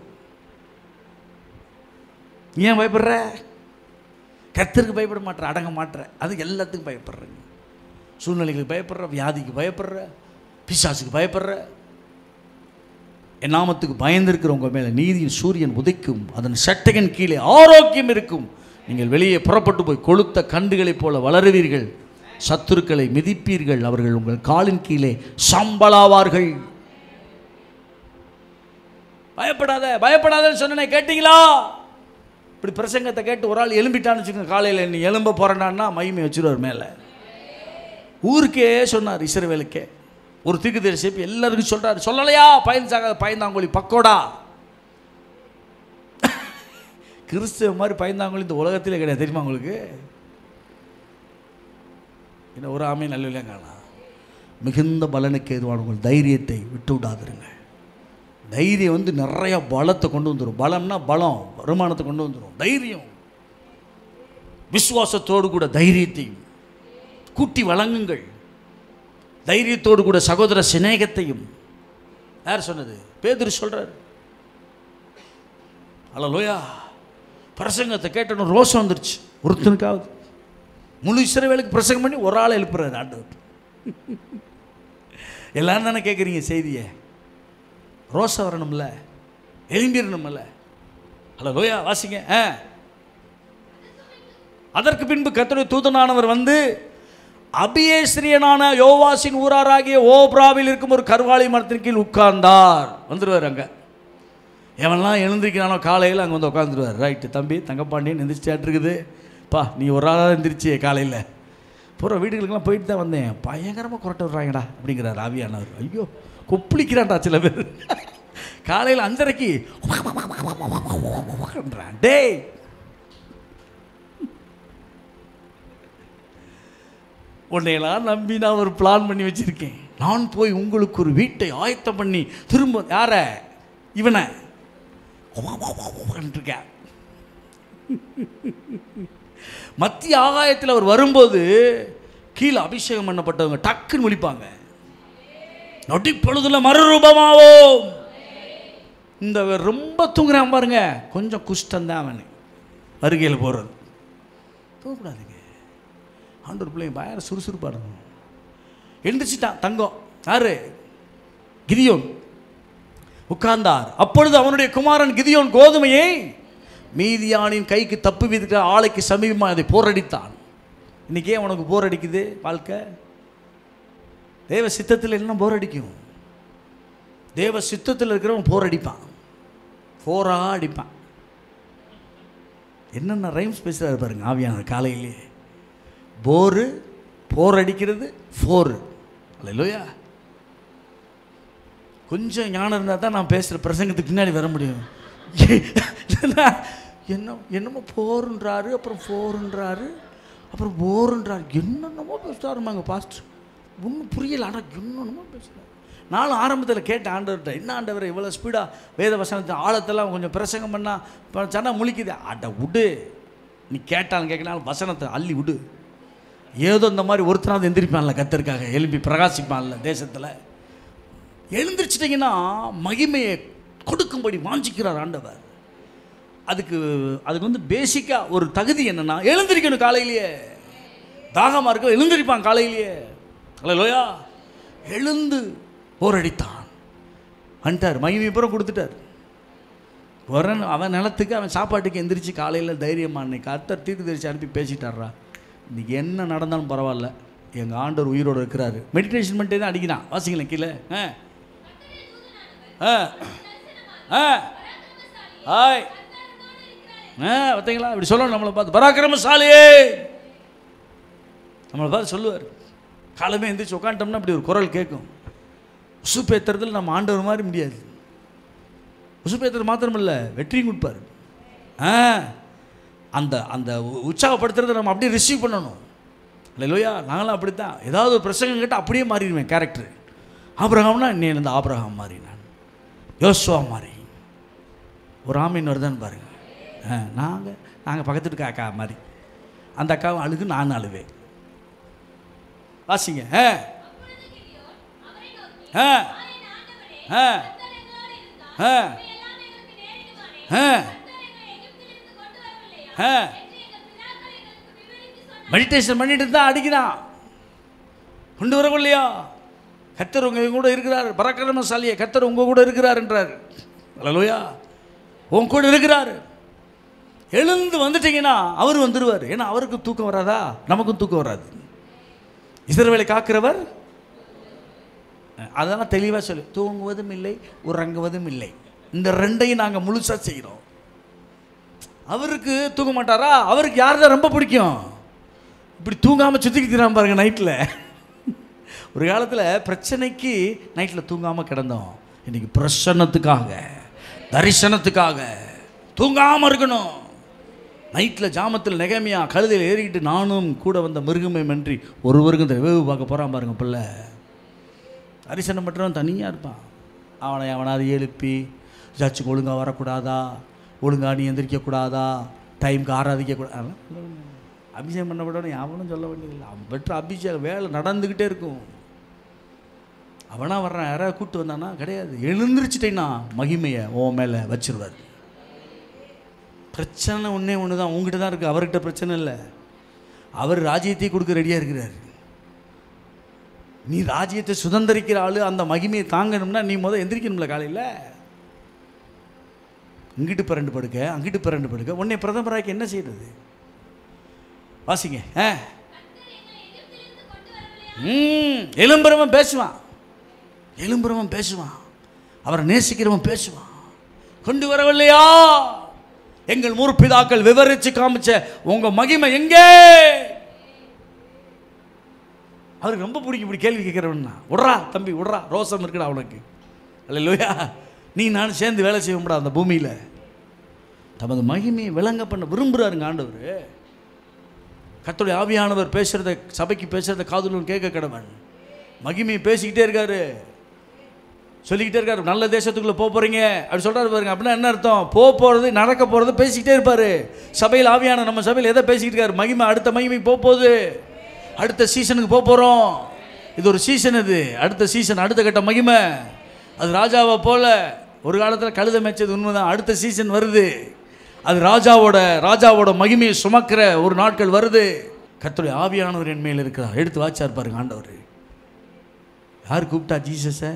நீ ஏன் பயப்படுற கர்த்தருக்கு பயப்பட மாட்டேற அடங்க மாட்டேற அது எல்லாத்துக்கும் பயப்படுற நீ சூழ்நிலைகளுக்கு பயப்படுற வியாதிக்கு பயப்படுற பிசாசுக்கு பயப்படுற என் நாமத்துக்கு பயந்திருக்கிற உங்கள் மேலே நீதியின் சூரியன் உதைக்கும் அதன் சட்டையின் கீழே ஆரோக்கியம் இருக்கும் நீங்கள் வெளியே புறப்பட்டு போய் கொளுத்த கண்டுகளைப் போல வளருவீர்கள் சத்துருக்களை மிதிப்பீர்கள் அவர்கள் உங்கள் காலின் கீழே சம்பளாவார்கள் பயப்படாத பயப்படாதன்னு சொன்னேனே கேட்டீங்களா இப்படி பிரசங்கத்தை கேட்டு ஒரு ஆள் எலும்பிட்டான்னு வச்சுக்கோங்க காலையில் நீ எலும்ப போகிறேன்னா மகிமை வச்சுருவார் மேலே ஊருக்கே சொன்னார் இஸ்ரவேலுக்கே ஒரு தீர்க்கதரிசி இப்ப எல்லாருக்கும் சொல்றாரு சொல்லலையா பயந்தாங்க பயந்தாங்கோலி பக்கோடா கிறிஸ்துவ மாதிரி பயந்தாங்கோலி இந்த உலகத்திலே கிடையாது தெரியுமா உங்களுக்கு என்ன ஒரு ஆமை நல்ல காணா மிகுந்த பலனுக்கு ஏதுவான உங்கள் தைரியத்தை விட்டு விடாதிருங்க தைரியம் வந்து நிறைய பலத்தை கொண்டு வந்துடும் பலம்னா பலம் வருமானத்தை கொண்டு வந்துடும் தைரியம் விசுவாசத்தோடு கூட தைரியத்தையும் கூட்டி வழங்குங்கள் தைரியத்தோடு கூட சகோதர சிநேகத்தையும் யார் சொன்னது பேதுரு சொல்றாரு அல்லலோயா பிரசங்கத்தை கேட்டணும் ரோஷம் வந்துருச்சு ஒருத்தனுக்காவது முழு இஸ்ரவேலுக்கு பிரசங்கம் பண்ணி ஒரு ஆளை எழுப்புறாரு ஆண்டவர் எல்லாரும் தானே கேட்குறீங்க செய்தியை ரோசம் வரணும்ல எலும்பிடணும்ல ஹலோ லோயா வாசிங்க ஆ அதற்கு பின்பு கர்த்தருடைய தூதனானவர் வந்து அபியேஸ்ரியனான யோவாசின் ஊராராகிய ஓப்ராவில் இருக்கும் ஒரு கருவாளி மரத்தின் கீழ் உட்கார்ந்தார் வந்துடுவார் அங்கே எவன்லாம் எழுந்திருக்கிறானோ காலையில் அங்கே வந்து உட்காந்துருவார் ரைட்டு தம்பி தங்கப்பாண்டியன் எந்திரிச்சிட்டு இருக்குது பா நீ ஒரு ஆளாக எந்திரிச்சியே காலையில் பூரா வீடுகளுக்கெல்லாம் போயிட்டு தான் வந்தேன் பயங்கரமாக குரட்டை விட்றாங்கடா அப்படிங்கிறார் ஆவியானவர் ஐயோ கொப்பளிக்கிறான்டா சில பேர் காலையில் அஞ்சரைக்கு டேய் உன்னையெல்லாம் நம்பி நான் ஒரு பிளான் பண்ணி வச்சிருக்கேன் நான் போய் உங்களுக்கு ஒரு வீட்டை ஆயத்தம் பண்ணி திரும்ப யார இவனை இருக்கேன் மத்திய ஆகாயத்தில் அவர் வரும்போது கீழே அபிஷேகம் பண்ணப்பட்டவங்க டக்குன்னு முழிப்பாங்க நொடிப்பொழுதுல மறுரூபமாவோம் இந்த ரொம்ப தூங்குறான் பாருங்க கொஞ்சம் குஷ்டம் தான் அவனு வருகையில் போகிறது தூங்கக்கூடாதுங்க ஆண்டவர் பிள்ளைங்க பயங்கர சுறுசுறுப்பாக இருக்கணும் எழுந்திரிச்சிட்டான் தங்கம் யாரு கிதியோன் உட்கார்ந்தார் அப்பொழுது அவனுடைய குமாரன் கிதியோன் கோதுமையை மீதியானின் கைக்கு தப்பு விதிக்கிற ஆலைக்கு சமீபமாக அதை போரடித்தான் இன்னைக்கு ஏன் உனக்கு போர் அடிக்குது வாழ்க்கை தேவ சித்தத்தில் என்ன போர் அடிக்கும் தேவ சித்தத்தில் இருக்கிறவன் போர் அடிப்பான் போரா அடிப்பான் என்னென்ன ரைம்ஸ் பேசுகிறாரு பாருங்க ஆவியானவர் காலையிலேயே போரு போர் அடிக்கிறது ஃபோரு இல்லையா கொஞ்சம் ஞானம் இருந்தால் தான் நான் பேசுகிற பிரசங்கத்துக்கு பின்னாடி வர முடியும் என்ன என்னமோ போருன்றாரு அப்புறம் ஃபோருன்றாரு அப்புறம் போருன்றாரு என்னென்னமோ பேசுகிறாருமாங்க பாஸ்டர் ஒன்றும் புரியல ஆனால் என்னென்னமோ பேசுகிறார் நானும் ஆரம்பத்தில் கேட்டேன் ஆண்டவர்கிட்ட என்ன ஆண்டவர் இவ்வளோ ஸ்பீடாக வேத வசனத்தை ஆழத்தெல்லாம் கொஞ்சம் பிரசங்கம் பண்ணால் இப்போ சனா முழிக்குது அட விடு நீ கேட்டாலும் கேட்கனாலும் வசனத்தை அள்ளி விடு ஏதோ இந்த மாதிரி ஒருத்தனாவது எந்திரிப்பான்ல கத்தருக்காக எழுப்பி பிரகாசிப்பான்ல தேசத்தில் எழுந்திரிச்சிட்டிங்கன்னா மகிமையை கொடுக்கும்படி வாஞ்சிக்கிறார் ஆண்டவர் அதுக்கு அதுக்கு வந்து பேசிக்காக ஒரு தகுதி என்னன்னா எழுந்திரிக்கணும் காலையிலேயே தாகமாக இருக்க எழுந்திரிப்பான் காலையிலேயே லோயா எழுந்து போரடித்தான் வந்துட்டார் மகிமை புறம் கொடுத்துட்டார் வரன் அவன் நிலத்துக்கு அவன் சாப்பாட்டுக்கு எந்திரிச்சு காலையில் தைரியமா இன்னைக்கு கர்த்தர் தீர்க்கு தெரிச்சு அனுப்பி பேசிட்டாரா இன்னைக்கு என்ன நடந்தாலும் பரவாயில்ல எங்கள் ஆண்டவர் உயிரோடு இருக்கிறாரு மெடிடேஷன் பண்ணிட்டே தான் அடிக்கிறான் வாசிங்களேன் கீழே ஆ ஆ ஆ ஆய் ஆ பார்த்தீங்களா இப்படி சொல்லணும் நம்மளை பார்த்து பராக்கிரமசாலியே நம்மளை பார்த்து சொல்லுவார் காலமே எந்திரிச்சு உட்காந்துட்டோம்னா இப்படி ஒரு குரல் கேட்கும் உசுப்பேத்துறதுல நம்ம ஆண்டவர் மாதிரி முடியாது உசுப்பேத்துறது மாத்திரம் இல்லை வெற்றியும் கொடுப்பார் ஆ அந்த அந்த உ- உற்சாகப்படுத்துறதை நம்ம அப்படியே ரிசீவ் பண்ணணும் இல்லை லோயா நாங்களாம் அப்படி தான் ஏதாவது ஒரு பிரசங்கம் கேட்டால் அப்படியே மாறிடுவேன் கேரக்டர் ஆபிரகாம்னா இன்னையில இருந்து ஆபிரகாம் மாறி நான் யோசுவா மாறி ஒரு ஆமீன் வருதான்னு பாருங்க ஆ நாங்கள் நாங்கள் பக்கத்து இருக்க அக்கா மாதிரி அந்த அக்காவும் அழுகு நான் அழுவேன் வாசிங்க ஆ ஆ ஆ ஆ ஆ ஆ மெடிடேஷன் பண்ணிட்டு தான் அடிக்கிறான் கொண்டு வரவில்லையா கத்தர் உங்க கூட இருக்கிறார் பராக்கிரமசாலியே கத்தர் உங்க கூட இருக்கிறாருன்றார் அல்லையா உன் கூட இருக்கிறாரு எழுந்து வந்துட்டீங்கன்னா அவர் வந்துடுவார் ஏன்னா அவருக்கு தூக்கம் வராதா நமக்கும் தூக்கம் வராது இஸ்ரவேலை காக்கிறவர் அதெல்லாம் தெளிவாக சொல்லு தூங்குவதும் இல்லை உறங்குவதும் இல்லை இந்த ரெண்டையும் நாங்கள் முழுசாக செய்கிறோம் அவருக்கு தூங்க மாட்டாரா அவருக்கு யார் தான் ரொம்ப பிடிக்கும் இப்படி தூங்காமல் சுற்றிக்கிட்டு பாருங்க நைட்டில் ஒரு காலத்தில் பிரச்சனைக்கு நைட்டில் தூங்காமல் கிடந்தோம் இன்னைக்கு பிரசன்னத்துக்காக தரிசனத்துக்காக தூங்காமல் இருக்கணும் நைட்டில் ஜாமத்தில் நெகமையா கழுதையில் ஏறிக்கிட்டு நானும் கூட வந்த மிருகமே மன்றி ஒருவருக்கும் இந்த வேவு பார்க்க போகிறான் பாருங்க பிள்ளை தரிசனம் பண்ணுறவன் தனியாக இருப்பான் அவனை அவனாவது எழுப்பி சர்ச்சுக்கு ஒழுங்காக வரக்கூடாதா ஒழுங்கா நீ எந்திரிக்கக்கூடாதா டைமுக்கு ஆராதிக்கக்கூடாது அதெல்லாம் சொல்ல வேண்டியது. அபிஷேகம் பண்ணப்படணும் அவனும் சொல்ல வேண்டியதில்லை அவன் பெற்ற அபிஷேகம் வேலை நடந்துக்கிட்டே இருக்கும் அவனா வர்றான் யாராவது கூப்பிட்டு வந்தானா கிடையாது எழுந்திரிச்சிட்டேன்னா மகிமையை உன் மேலே வச்சிருவார் பிரச்சனை ஒன்றே ஒன்று தான் உங்ககிட்ட தான் இருக்குது அவர்கிட்ட பிரச்சனை இல்லை அவர் ராஜ்யத்தை கொடுக்க ரெடியாக இருக்கிறார் நீ ராஜ்யத்தை சுதந்திரிக்கிற ஆளு அந்த மகிமையை தாங்கணும்னா நீ முதல் எந்திரிக்கணும்ல காலையில் இங்கிட்டு பிறண்டு படுக்க அங்கிட்டு பிறண்டு படுக்க உன்னை பிரதமராக்கி என்ன செய்யறது வாசிங்க ஆ ம் எலும்புறவன் பேசுவான் எலும்புறவன் பேசுவான் அவரை நேசிக்கிறவன் பேசுவான் கொண்டு வரவில்லையா எங்கள் முற்பிதாக்கள் விவரிச்சு காமிச்ச உங்க மகிமை எங்கே அவருக்கு ரொம்ப பிடிக்கும் இப்படி கேள்வி கேட்குறவன்னா விட்றா தம்பி விட்றா ரோசம் இருக்குடா அவனுக்கு அல்ல நீ நான் சேர்ந்து வேலை செய்வோம்டா அந்த பூமியில் தமது மகிமையை விளங்க பண்ண விரும்புகிறாருங்க ஆண்டவர் கர்த்தருடைய ஆவியானவர் பேசுகிறத சபைக்கு பேசுகிறத காதுலும் கேட்க கடவன் மகிமையை பேசிக்கிட்டே இருக்காரு சொல்லிக்கிட்டே இருக்காரு நல்ல தேசத்துக்குள்ளே போக போகிறீங்க அப்படி சொல்கிறாரு பாருங்க அப்படின்னா என்ன அர்த்தம் போக போகிறது நடக்க போகிறது பேசிக்கிட்டே இருப்பார் சபையில் ஆவியான நம்ம சபையில் எதை பேசிக்கிட்டு இருக்காரு மகிமை அடுத்த மகிமை போக போகுது அடுத்த சீசனுக்கு போக போகிறோம் இது ஒரு சீசன் இது அடுத்த சீசன் அடுத்த கட்ட மகிமை அது ராஜாவை போல ஒரு காலத்தில் கழுத மேய்ச்சது உண்மைதான் அடுத்த சீசன் வருது அது ராஜாவோட ராஜாவோட மகிமையை சுமக்கிற ஒரு நாட்கள் வருது கர்த்தருடைய ஆவியானவர் என் மேல் இருக்கிறார் எடுத்து வாச்சார் பாருங்க ஆண்டவர் யார் கூப்பிட்டா ஜீசஸை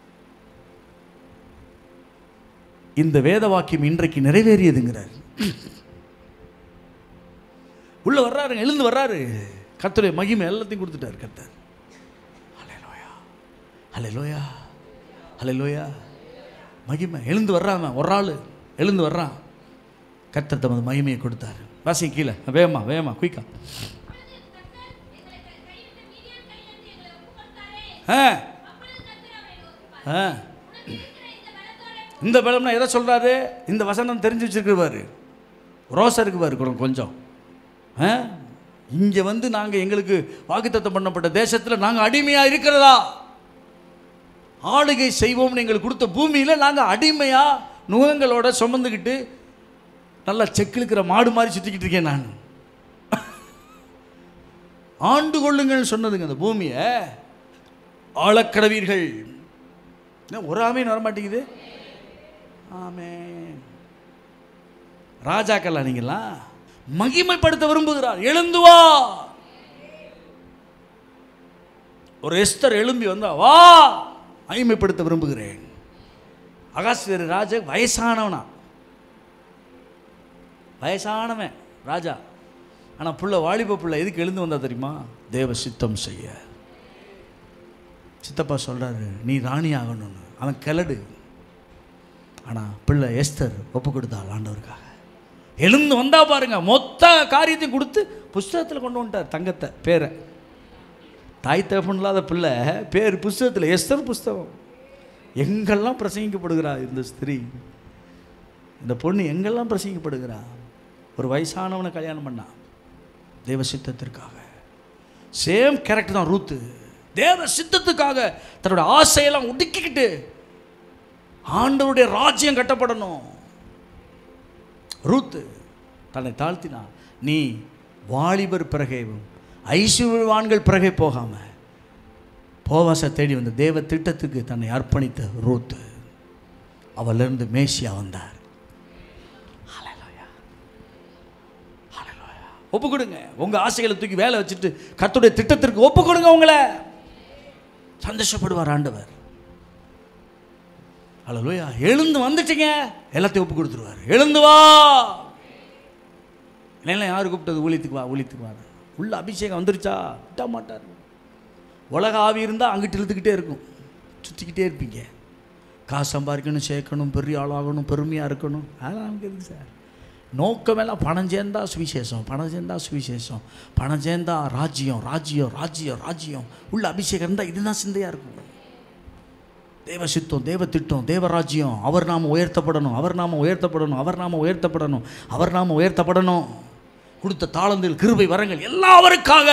இந்த வேத வாக்கியம் இன்றைக்கு நிறைவேறியதுங்கிறார் உள்ள வர்றாருங்க எழுந்து வர்றாரு கர்த்தருடைய மகிமை எல்லாத்தையும் கொடுத்துட்டார் கர்த்தர் ஹalleluya ஹalleluya ஹalleluya மகிமை எழுந்து வர்றான் ஒரு ஆள் எழுந்து வர்றான் கர்த்தர் தமது மகிமையை கொடுத்தார் வாசி கீழே வேகமா வேகமா குயிக்கா ஆ ஆ இந்த பலம்னா எதை சொல்கிறாரு இந்த வசனம் தெரிஞ்சு வச்சிருக்கிறவாரு ரோசா இருக்குவாரு கொஞ்சம் கொஞ்சம் ஆ இங்கே வந்து நாங்கள் எங்களுக்கு வாக்குத்தத்தம் பண்ணப்பட்ட தேசத்தில் நாங்கள் அடிமையாக இருக்கிறதா ஆளுகை செய்வோம்னு எங்களுக்கு கொடுத்த பூமியில் நாங்கள் அடிமையாக நுகங்களோட சுமந்துக்கிட்டு நல்லா செக்கிழுக்கிற மாடு மாதிரி சுற்றிக்கிட்டு இருக்கேன் நான் ஆண்டு கொள்ளுங்கள்னு சொன்னதுங்க அந்த பூமியை ஆழக்கடவீர்கள் என்ன ஒரு ஆமையும் வர மாட்டேங்குது ஆமே ராஜாக்களா நீங்களா மகிமைப்படுத்த விரும்புகிறார் எழுந்து வா ஒரு எஸ்தர் எழும்பி வந்தா வா மகிமைப்படுத்த விரும்புகிறேன் அகாஸ்வேரு ராஜா வயசானவனா வயசானவன் ராஜா ஆனால் புள்ள வாலிப புள்ள எதுக்கு எழுந்து வந்தா தெரியுமா தேவ சித்தம் செய்ய சித்தப்பா சொல்கிறாரு நீ ராணி ஆகணும்னு அவன் கிளடு ஆனால் பிள்ளை எஸ்தர் ஒப்பு கொடுத்தாள் ஆண்டவருக்காக எழுந்து வந்தா பாருங்க மொத்த காரியத்தையும் கொடுத்து புஸ்தகத்தில் கொண்டு வந்துட்டார் தங்கத்தை பேரை தாய் தகப்பன் இல்லாத பிள்ளை பேர் புஸ்தகத்தில் எஸ்தர் புஸ்தகம் எங்கெல்லாம் பிரசங்கிக்கப்படுகிறா இந்த ஸ்திரீ இந்த பொண்ணு எங்கெல்லாம் பிரசங்கிக்கப்படுகிறா ஒரு வயசானவனை கல்யாணம் பண்ணா தேவ சித்தத்திற்காக சேம் கேரக்டர் தான் ரூத்து தேவ சித்தத்துக்காக தன்னோட ஆசையெல்லாம் ஒடுக்கிக்கிட்டு ஆண்டவருடைய ராஜ்யம் கட்டப்படணும் ரூத்து தன்னை தாழ்த்தினான் நீ வாலிபர் பிறகையும் ஐஸ்வர்யவான்கள் பிறகை போகாம போவாச தேடி வந்த தேவ திட்டத்துக்கு தன்னை அர்ப்பணித்த ரூத்து அவளிருந்து மேசியா வந்தார் ஒப்பு கொடுங்க உங்க ஆசைகளை தூக்கி வேலை வச்சுட்டு கர்த்தருடைய திட்டத்திற்கு ஒப்பு கொடுங்க உங்களை சந்தோஷப்படுவார் ஆண்டவர் ஹalleluya எழுந்து வந்துட்டீங்க எல்லாத்தையும் ஒப்பு கொடுத்துருவார் எழுந்து வா இல்லைன்னா யார் கூப்பிட்டது ஊழியத்துக்கு வா ஊழியத்துக்கு வா உள்ள அபிஷேகம் வந்துருச்சா விட்ட மாட்டார் உலக ஆவி இருந்தால் அங்கிட்டு இழுத்துக்கிட்டே இருக்கும் சுற்றிக்கிட்டே இருப்பீங்க காசு சம்பாதிக்கணும் சேர்க்கணும் பெரிய ஆளாகணும் பெருமையாக இருக்கணும் அதெல்லாம் நமக்கு எதுக்கு சார் நோக்கமெல்லாம் பணம் சேர்ந்தா சுவிசேஷம் பணம் சேர்ந்தா சுவிசேஷம் பணம் சேர்ந்தா ராஜ்யம் ராஜ்யம் ராஜ்யம் ராஜ்யம் உள்ள அபிஷேகம் இருந்தால் இதுதான் சிந்தையாக இருக்கும் தேவ சித்தம் தேவ திட்டம் தேவராஜ்யம் அவர் நாம உயர்த்தப்படணும் அவர் நாம உயர்த்தப்படணும் அவர் நாம உயர்த்தப்படணும் அவர் நாம உயர்த்தப்படணும் கொடுத்த தாளந்தில் கிருபை வரங்கள் எல்லாம் அவருக்காக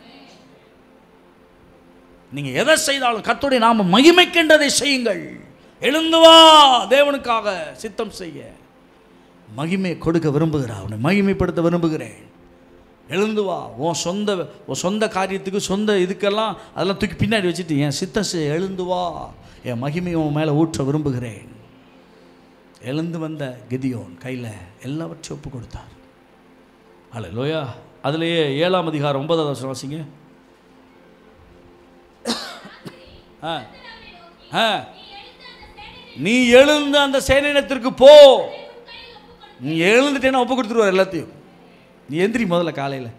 நீங்க எதை செய்தாலும் கர்த்தருடைய நாம மகிமைக்கின்றதை செய்யுங்கள் எழுந்து வா தேவனுக்காக சித்தம் செய்ய மகிமை கொடுக்க விரும்புகிறேன் அவனை மகிமைப்படுத்த விரும்புகிறேன் எழுந்து வா உன் சொந்த உன் சொந்த காரியத்துக்கு சொந்த இதுக்கெல்லாம் அதெல்லாம் தூக்கி பின்னாடி வச்சுட்டு என் சித்தம் செய்ய எழுந்து வா என் மகிமை உன் மேலே ஊற்ற விரும்புகிறேன் எழுந்து வந்த கிதியோன் கையில் எல்லாவற்றையும் ஒப்பு கொடுத்தார் அல்ல லோயா அதுலேயே ஏழாம் அதிகாரம் ஒன்பதாவது வருஷம் வாசிங்க ஆ ஆ நீ எழுந்து அந்த சேனையினத்திற்கு போ நீ எழுந்துட்டேன்னா ஒப்பு கொடுத்துருவார் எல்லாத்தையும் நீ எந்திரி முதல்ல காலையில்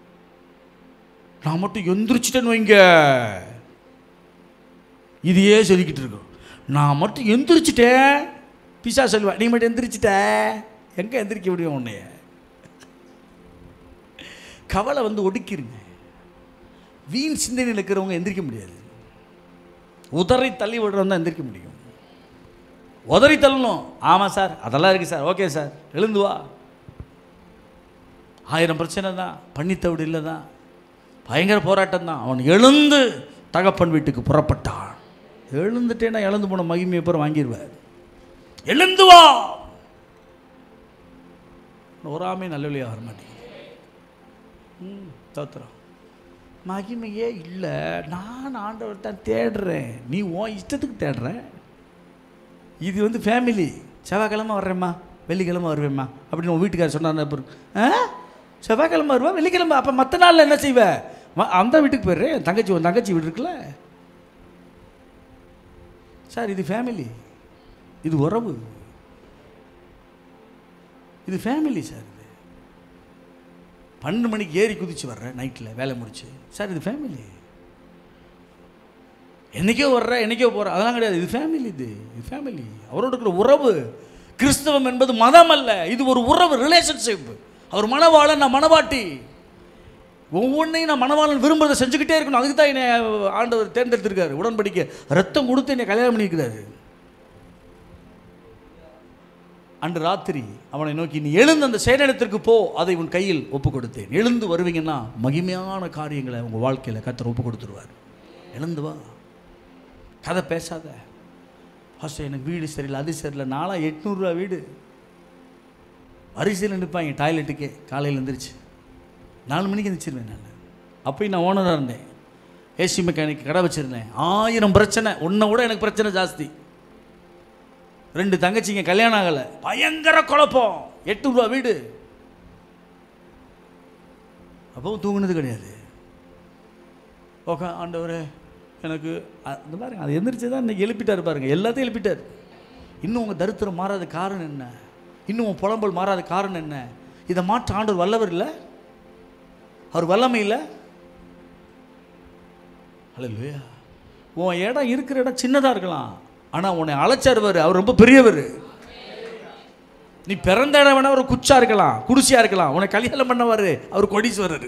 நான் மட்டும் எந்திரிச்சிட்டேன்னு வைங்க இதையே சொல்லிக்கிட்டு இருக்கோம் நான் மட்டும் எந்திரிச்சிட்டேன் பிசா சொல்லுவேன் நீ மட்டும் எந்திரிச்சிட்ட எங்கே எந்திரிக்க முடியும் உன்னைய கவலை வந்து ஒடுக்கிருங்க வீண் சிந்தனையில் இருக்கிறவங்க எந்திரிக்க முடியாது உதறி தள்ளி விடுறவன் தான் எந்திரிக்க முடியும் உதறி தள்ளணும் ஆமாம் சார் அதெல்லாம் இருக்குது சார் ஓகே சார் எழுந்து வா ஆயிரம் பிரச்சனை தான் பண்ணித்தவிடு இல்லை தான் பயங்கர போராட்டம் தான் அவன் எழுந்து தகப்பன் வீட்டுக்கு புறப்பட்டான் எழுந்துட்டேன்னா எழுந்து போன மகிமையை அப்புறம் வாங்கிடுவார் எழுந்து வா ஒராமே நல்ல வழியாக வர மாட்டேங்குது ம் தோத்துறோம் மகிமையே இல்லை நான் ஆண்டவர் தான் தேடுறேன் நீ உன் இஷ்டத்துக்கு தேடுற இது வந்து ஃபேமிலி செவ்வாய்க்கிழமை வர்றேம்மா வெள்ளிக்கிழமை வருவேம்மா அப்படின்னு உன் வீட்டுக்காரர் சொன்னார் அப்புறம் ஆ செவ்வாய்க்கிழமை வருவா வெள்ளிக்கிழமை அப்போ மற்ற நாளில் என்ன செய்வ வா- அந்த வீட்டுக்கு போயிடுறேன் என் தங்கச்சி உன் தங்கச்சி வீடு இருக்குல்ல சார் இது ஃபேமிலி இது உறவு இது ஃபேமிலி சார் இது பன்னெண்டு மணிக்கு ஏறி குதிச்சு வர்றேன் நைட்டில் வேலை முடிச்சு சார் இது ஃபேமிலி என்னைக்கோ வர்ற என்னைக்கோ போகிற அதெல்லாம் கிடையாது இது ஃபேமிலி இது இது ஃபேமிலி அவரோட இருக்கிற உறவு கிறிஸ்தவம் என்பது மதம் அல்ல இது ஒரு உறவு ரிலேஷன்ஷிப் அவர் மனவாளன் நான் மனவாட்டி ஒவ்வொன்றையும் நான் மனவாளன் விரும்புறதை செஞ்சுக்கிட்டே இருக்கணும் அதுக்கு தான் என்னை ஆண்டவர் தேர்ந்தெடுத்திருக்காரு உடன்படிக்கை ரத்தம் கொடுத்து என்னை கல்யாணம் பண்ணியிருக்கிறாரு அன்று ராத்திரி அவனை நோக்கி நீ எழுந்து அந்த செயலிடத்திற்கு போ அதை உன் கையில் ஒப்பு கொடுத்தேன் எழுந்து வருவீங்கன்னா மகிமையான காரியங்களை உங்கள் வாழ்க்கையில் கத்தர் ஒப்பு கொடுத்துருவார் எழுந்து வா கதை பேசாத ஃபஸ்ட்டு எனக்கு வீடு சரியில்லை அது சரியில்லை நாளா எட்நூறுரூவா வீடு வரிசையில் நிற்பாங்க டாய்லெட்டுக்கே காலையில் எழுந்திரிச்சு நாலு மணிக்கு எழுந்திரிச்சிருவேன் நான் அப்பயும் நான் ஓனராக இருந்தேன் ஏசி மெக்கானிக் கடை வச்சுருந்தேன் ஆயிரம் பிரச்சனை உன்னை விட எனக்கு பிரச்சனை ஜாஸ்தி ரெண்டு தங்கச்சிங்க கல்யாணம் ஆகலை பயங்கர குழப்பம் எட்நூறுரூவா வீடு அப்பவும் தூங்குனது கிடையாது ஓகே ஆண்டவரே எனக்கு அ- இந்த பாருங்க அது எந்திரிச்சு தான் இன்னைக்கு எழுப்பிட்டாரு பாருங்க எல்லாத்தையும் எழுப்பிட்டார் இன்னும் உங்கள் தரித்திரம் மாறாத காரணம் என்ன இன்னும் உன் புலம்பல் மாறாத காரணம் என்ன இதை மாற்ற ஆண்டவர் வல்லவர் இல்லை அவர் வல்லமை இல்லை அல்லையா உன் இடம் இருக்கிற இடம் சின்னதாக இருக்கலாம் ஆனால் உன்னை அழைச்சாருவார் அவர் ரொம்ப பெரியவர் நீ பிறந்த இடம் வேணா ஒரு குச்சா இருக்கலாம் குடிசையா இருக்கலாம் உன்னை கல்யாணம் பண்ணவார் அவர் கொடீஸ்வரர்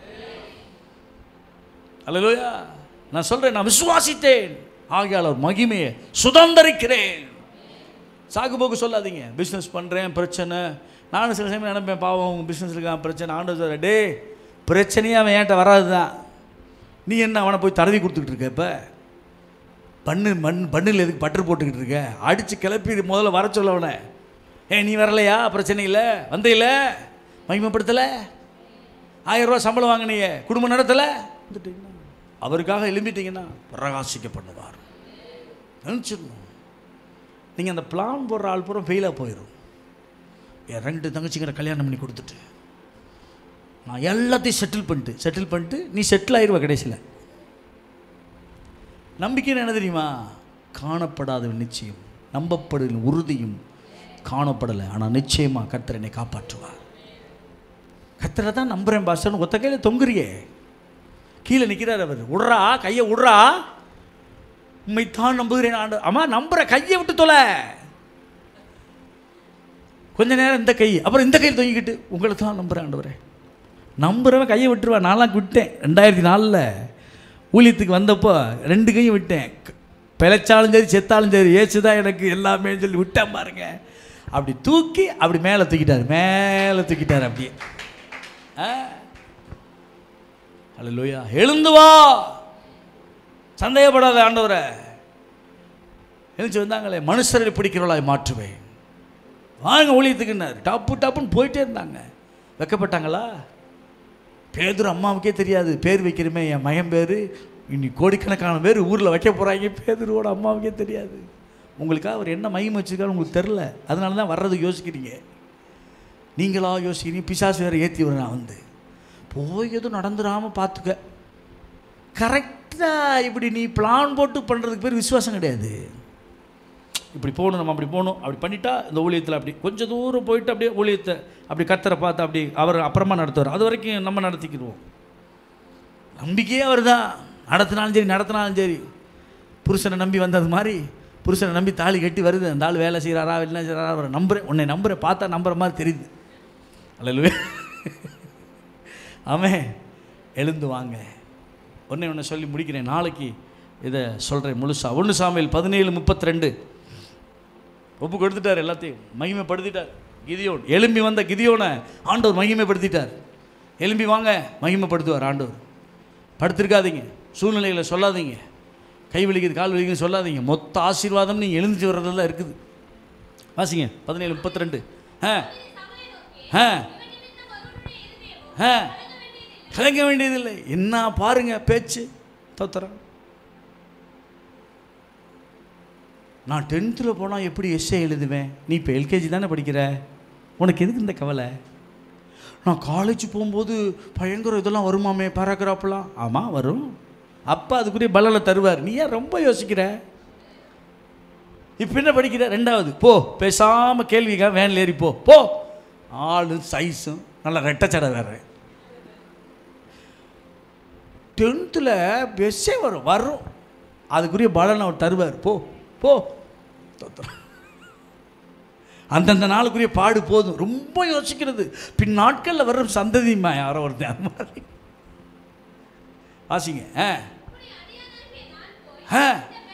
அல்லையா நான் சொல்றேன் நான் விசுவாசித்தேன் ஆகையால் அவர் மகிமையை சுதந்திரிக்கிறேன் சாக்கு போக்கு சொல்லாதீங்க பிஸ்னஸ் பண்ணுறேன் பிரச்சனை நானும் சில சமயம் நினைப்பேன் பாவம் உங்கள் பிஸ்னஸ் இருக்கான் பிரச்சனை ஆண்டு சொல்ற டே பிரச்சனையே அவன் என்கிட்ட வராது தான் நீ என்ன அவனை போய் தடவி கொடுத்துக்கிட்டு இருக்க இப்போ பண்ணு மண் பண்ணில் எதுக்கு பட்டர் போட்டுக்கிட்டு இருக்க அடித்து கிளப்பி முதல்ல வர சொல்ல அவனை ஏ நீ வரலையா பிரச்சனை இல்லை வந்தையில மகிமைப்படுத்தலை ஆயிரம் ரூபா சம்பளம் வாங்கினீங்க குடும்பம் நடத்தலை வந்துட்டீங்கன்னா அவருக்காக எழும்பிட்டீங்கன்னா பிரகாசிக்க பண்ணுவார் நினச்சிடணும் நீங்கள் அந்த பிளான் போடுற ஆள் பூரா ஃபெயிலாக போயிடும் என் ரெண்டு தங்கச்சிங்கிற கல்யாணம் பண்ணி கொடுத்துட்டு நான் எல்லாத்தையும் செட்டில் பண்ணிட்டு செட்டில் பண்ணிட்டு நீ செட்டில் ஆயிடுவ கடைசியில் நம்பிக்கைன்னு என்ன தெரியுமா காணப்படாத நிச்சயம் நம்பப்படுகிற உறுதியும் காணப்படலை ஆனால் நிச்சயமாக கர்த்தர் என்னை காப்பாற்றுவார் கர்த்தரை தான் நம்புகிறேன் பாஸ்டர்னு ஒத்த கையில் தொங்குறியே கீழே நிற்கிறார் அவர் விட்றா கையை விட்றா உண்மைத்தான் நம்புகிறேன் ஆண்டு அம்மா நம்புற கையை விட்டு தொலை கொஞ்ச நேரம் இந்த கை அப்புறம் இந்த கையில் தொங்கிக்கிட்டு உங்களை தான் நம்புகிறேன் ஆண்டவரே நம்புறவன் கையை விட்டுருவான் நான்லாம் விட்டேன் ரெண்டாயிரத்தி நாலில் ஊழியத்துக்கு வந்தப்போ ரெண்டு கையும் விட்டேன் பிழைச்சாலும் சரி செத்தாலும் சரி ஏசுதான் எனக்கு எல்லாமே சொல்லி விட்டேன் பாருங்க அப்படி தூக்கி அப்படி மேலே தூக்கிட்டார் மேலே தூக்கிட்டார் அப்படியே ஆ அல்லேலூயா எழுந்து வா சந்தேகப்படாத ஆண்டவரை எழுந்து வந்தாங்களே மனுஷரை பிடிக்கிறவளாய் மாற்றுவேன் வாங்க ஊழியத்துக்குன்னாரு டப்பு டப்புன்னு போயிட்டே இருந்தாங்க வைக்கப்பட்டாங்களா பேதுரு அம்மாவுக்கே தெரியாது பேர் வைக்கிறமே என் மகன் பேர் இனி கோடிக்கணக்கான பேர் ஊரில் வைக்க போகிறாங்க பேதுருவோட அம்மாவுக்கே தெரியாது உங்களுக்காக அவர் என்ன மகிமை வச்சிருக்காரு உங்களுக்கு தெரில அதனால தான் வர்றதுக்கு யோசிக்கிறீங்க நீங்களா யோசிக்கிறீங்க பிசாசு வேறு ஏற்றி வர நான் வந்து போய் எதுவும் நடந்துடாமல் பார்த்துக்க கரெக்டாக இப்படி நீ பிளான் போட்டு பண்ணுறதுக்கு பேர் விசுவாசம் கிடையாது இப்படி போகணும் நம்ம அப்படி போகணும் அப்படி பண்ணிட்டா இந்த ஊழியத்தில் அப்படி கொஞ்சம் தூரம் போயிட்டு அப்படியே ஊழியத்தை அப்படி கத்தரை பார்த்து அப்படி அவர் அப்புறமா நடத்துவார் அது வரைக்கும் நம்ம நடத்திக்கிடுவோம் நம்பிக்கையே அவர் தான் நடத்தினாலும் சரி நடத்தினாலும் சரி புருஷனை நம்பி வந்தது மாதிரி புருஷனை நம்பி தாலி கட்டி வருது அந்த ஆள் வேலை செய்கிறாரா என்ன செய்கிறாரா அவரை நம்புகிறேன் உன்னை நம்புகிறேன் பார்த்தா நம்புற மாதிரி தெரியுது அல்ல ஆமே எழுந்து வாங்க ஒன்றே ஒன்று சொல்லி முடிக்கிறேன் நாளைக்கு இதை சொல்கிறேன் முழுசா ஒன்று சாமியில் பதினேழு முப்பத்தி ரெண்டு ஒப்பு கொடுத்துட்டார் எல்லாத்தையும் மகிமைப்படுத்திட்டார் கிதியோன் எலும்பி வந்த கிதியோனை ஆண்டவர் மகிமைப்படுத்திட்டார் எலும்பி வாங்க மகிமைப்படுத்துவார் ஆண்டவர் படுத்திருக்காதீங்க சூழ்நிலைகளை சொல்லாதீங்க கை வலிக்குது கால் வலிக்குது சொல்லாதீங்க மொத்த ஆசீர்வாதம் நீங்கள் எழுந்து வர்றதெல்லாம் இருக்குது வாசிங்க பதினேழு முப்பத்தி ரெண்டு ஆ ஆ ஆ கலங்க வேண்டியதில்லை என்ன பாருங்க பேச்சு தோத்துறேன் நான் டென்த்தில் போனால் எப்படி எஸ்ஏ எழுதுவேன் நீ இப்போ எல்கேஜி தானே படிக்கிற உனக்கு எதுக்கு இந்த கவலை நான் காலேஜ் போகும்போது பயங்கர இதெல்லாம் வருமாமே பேராகிராஃப்லாம் ஆமாம் வரும் அப்பா அதுக்குரிய பலனை தருவார் நீ ஏன் ரொம்ப யோசிக்கிற இப்போ என்ன படிக்கிற ரெண்டாவது போ பேசாமல் கேள்விக்கா வேனில் ஏறி போ போ ஆளும் சைஸும் நல்லா ரெட்டச்சடை வேறு டென்த்தில் பெஸ்ஸே வரும் வரும் அதுக்குரிய பலனை அவர் தருவார் போ போ தோத்துறேன். அந்தந்த நாளுக்குரிய பாடு போதும் ரொம்ப யோசிக்கிறது பின் நாட்களில் வர்ற சந்ததிமா யாரோ ஒருத்தன் அது மாதிரி வாசிங்க ஆ ஆ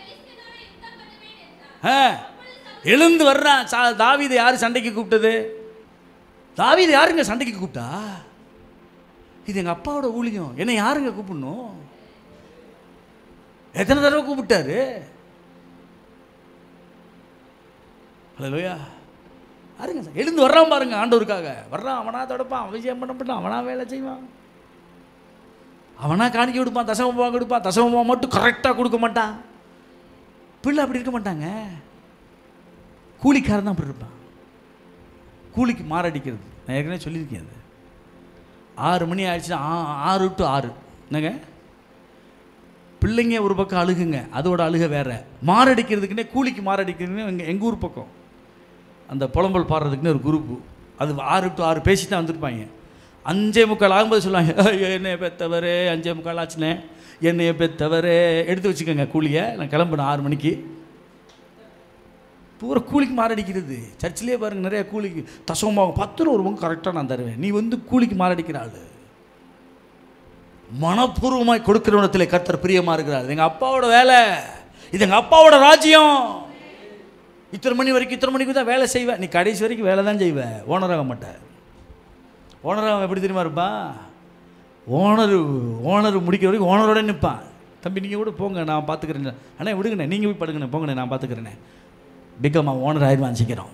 ஆ எழுந்து வர்றான் சா தாவீதை யார் சண்டைக்கு கூப்பிட்டது தாவீதை யாருங்க சண்டைக்கு கூப்பிட்டா இது எங்கள் அப்பாவோட ஊழியம் என்னை யாருங்க கூப்பிடணும் எத்தனை தடவை கூப்பிட்டாரு ஹலோயா யாருங்க சார் எழுந்து வர்றான் பாருங்க ஆண்டவருக்காக வர்றான் அவனா தொடப்பான் அவன் விஜயம் பண்ண மாட்டான் அவனா வேலை செய்வான் அவனா காணிக்க கொடுப்பான் தசமமாக கொடுப்பான் தசமமாக மட்டும் கரெக்டாக கொடுக்க மாட்டான் பிள்ளை அப்படி இருக்க மாட்டாங்க கூலிக்காரன் தான் அப்படி இருப்பான் கூலிக்கு மாரடிக்கிறது நான் ஏற்கனவே சொல்லியிருக்கேன் அது ஆறு மணி ஆயிடுச்சுன்னா ஆ- ஆறு டு ஆறு என்னங்க பிள்ளைங்க ஒரு பக்கம் அழுகுங்க அதோட அழுக வேற மாரடிக்கிறதுக்குன்னே கூலிக்கு மாரடிக்கிறதுக்குன்னே எங்கள் எங்கள் ஊர் பக்கம் அந்த புலம்பல் பாடுறதுக்குன்னு ஒரு குரூப்பு அது ஆறு டு ஆறு பேசி தான் வந்திருப்பாங்க அஞ்சே முக்கால் ஆகும்போது சொல்லுவாங்க "ஐயோ, என்னைய பெத்தவரே அஞ்சே முக்கால் ஆச்சுனே என்னைய பெத்தவரே எடுத்து வச்சுக்கோங்க கூலியை நான் கிளம்புனேன் ஆறு மணிக்கு பூரா கூலிக்கு மாரடிக்கிறது சர்ச்சிலே பாருங்க நிறைய கூலிக்கு தசவமாகும் பத்து ரூபா ஒரு பங்கு கரெக்டாக நான் தருவேன் நீ வந்து கூலிக்கு மாரடிக்கிற ஆளு மனப்பூர்வமாய் கொடுக்கிறவனத்தில் கர்த்தர் பிரியமா இருக்கிறார் இது எங்கள் அப்பாவோட வேலை இது எங்கள் அப்பாவோட ராஜ்யம் இத்தனை மணி வரைக்கும் இத்தனை மணிக்கு தான் வேலை செய்வேன் நீ கடைசி வரைக்கும் வேலை தான் செய்வ ஓனராக மாட்டேன் ஓனராக எப்படி தெரியுமா இருப்பான் ஓனர் ஓனர் முடிக்கிற வரைக்கும் ஓனரோட நிற்பான் தம்பி நீங்கள் கூட போங்க நான் பார்த்துக்கிறேன் அண்ணே விடுங்கண்ணே நீங்கள் போய் படுங்கண்ணே போங்கண்ணே நான் பார்த்துக்கிறேனே பிகம் ஓனர் ஆயிடுவான் சீக்கிரம்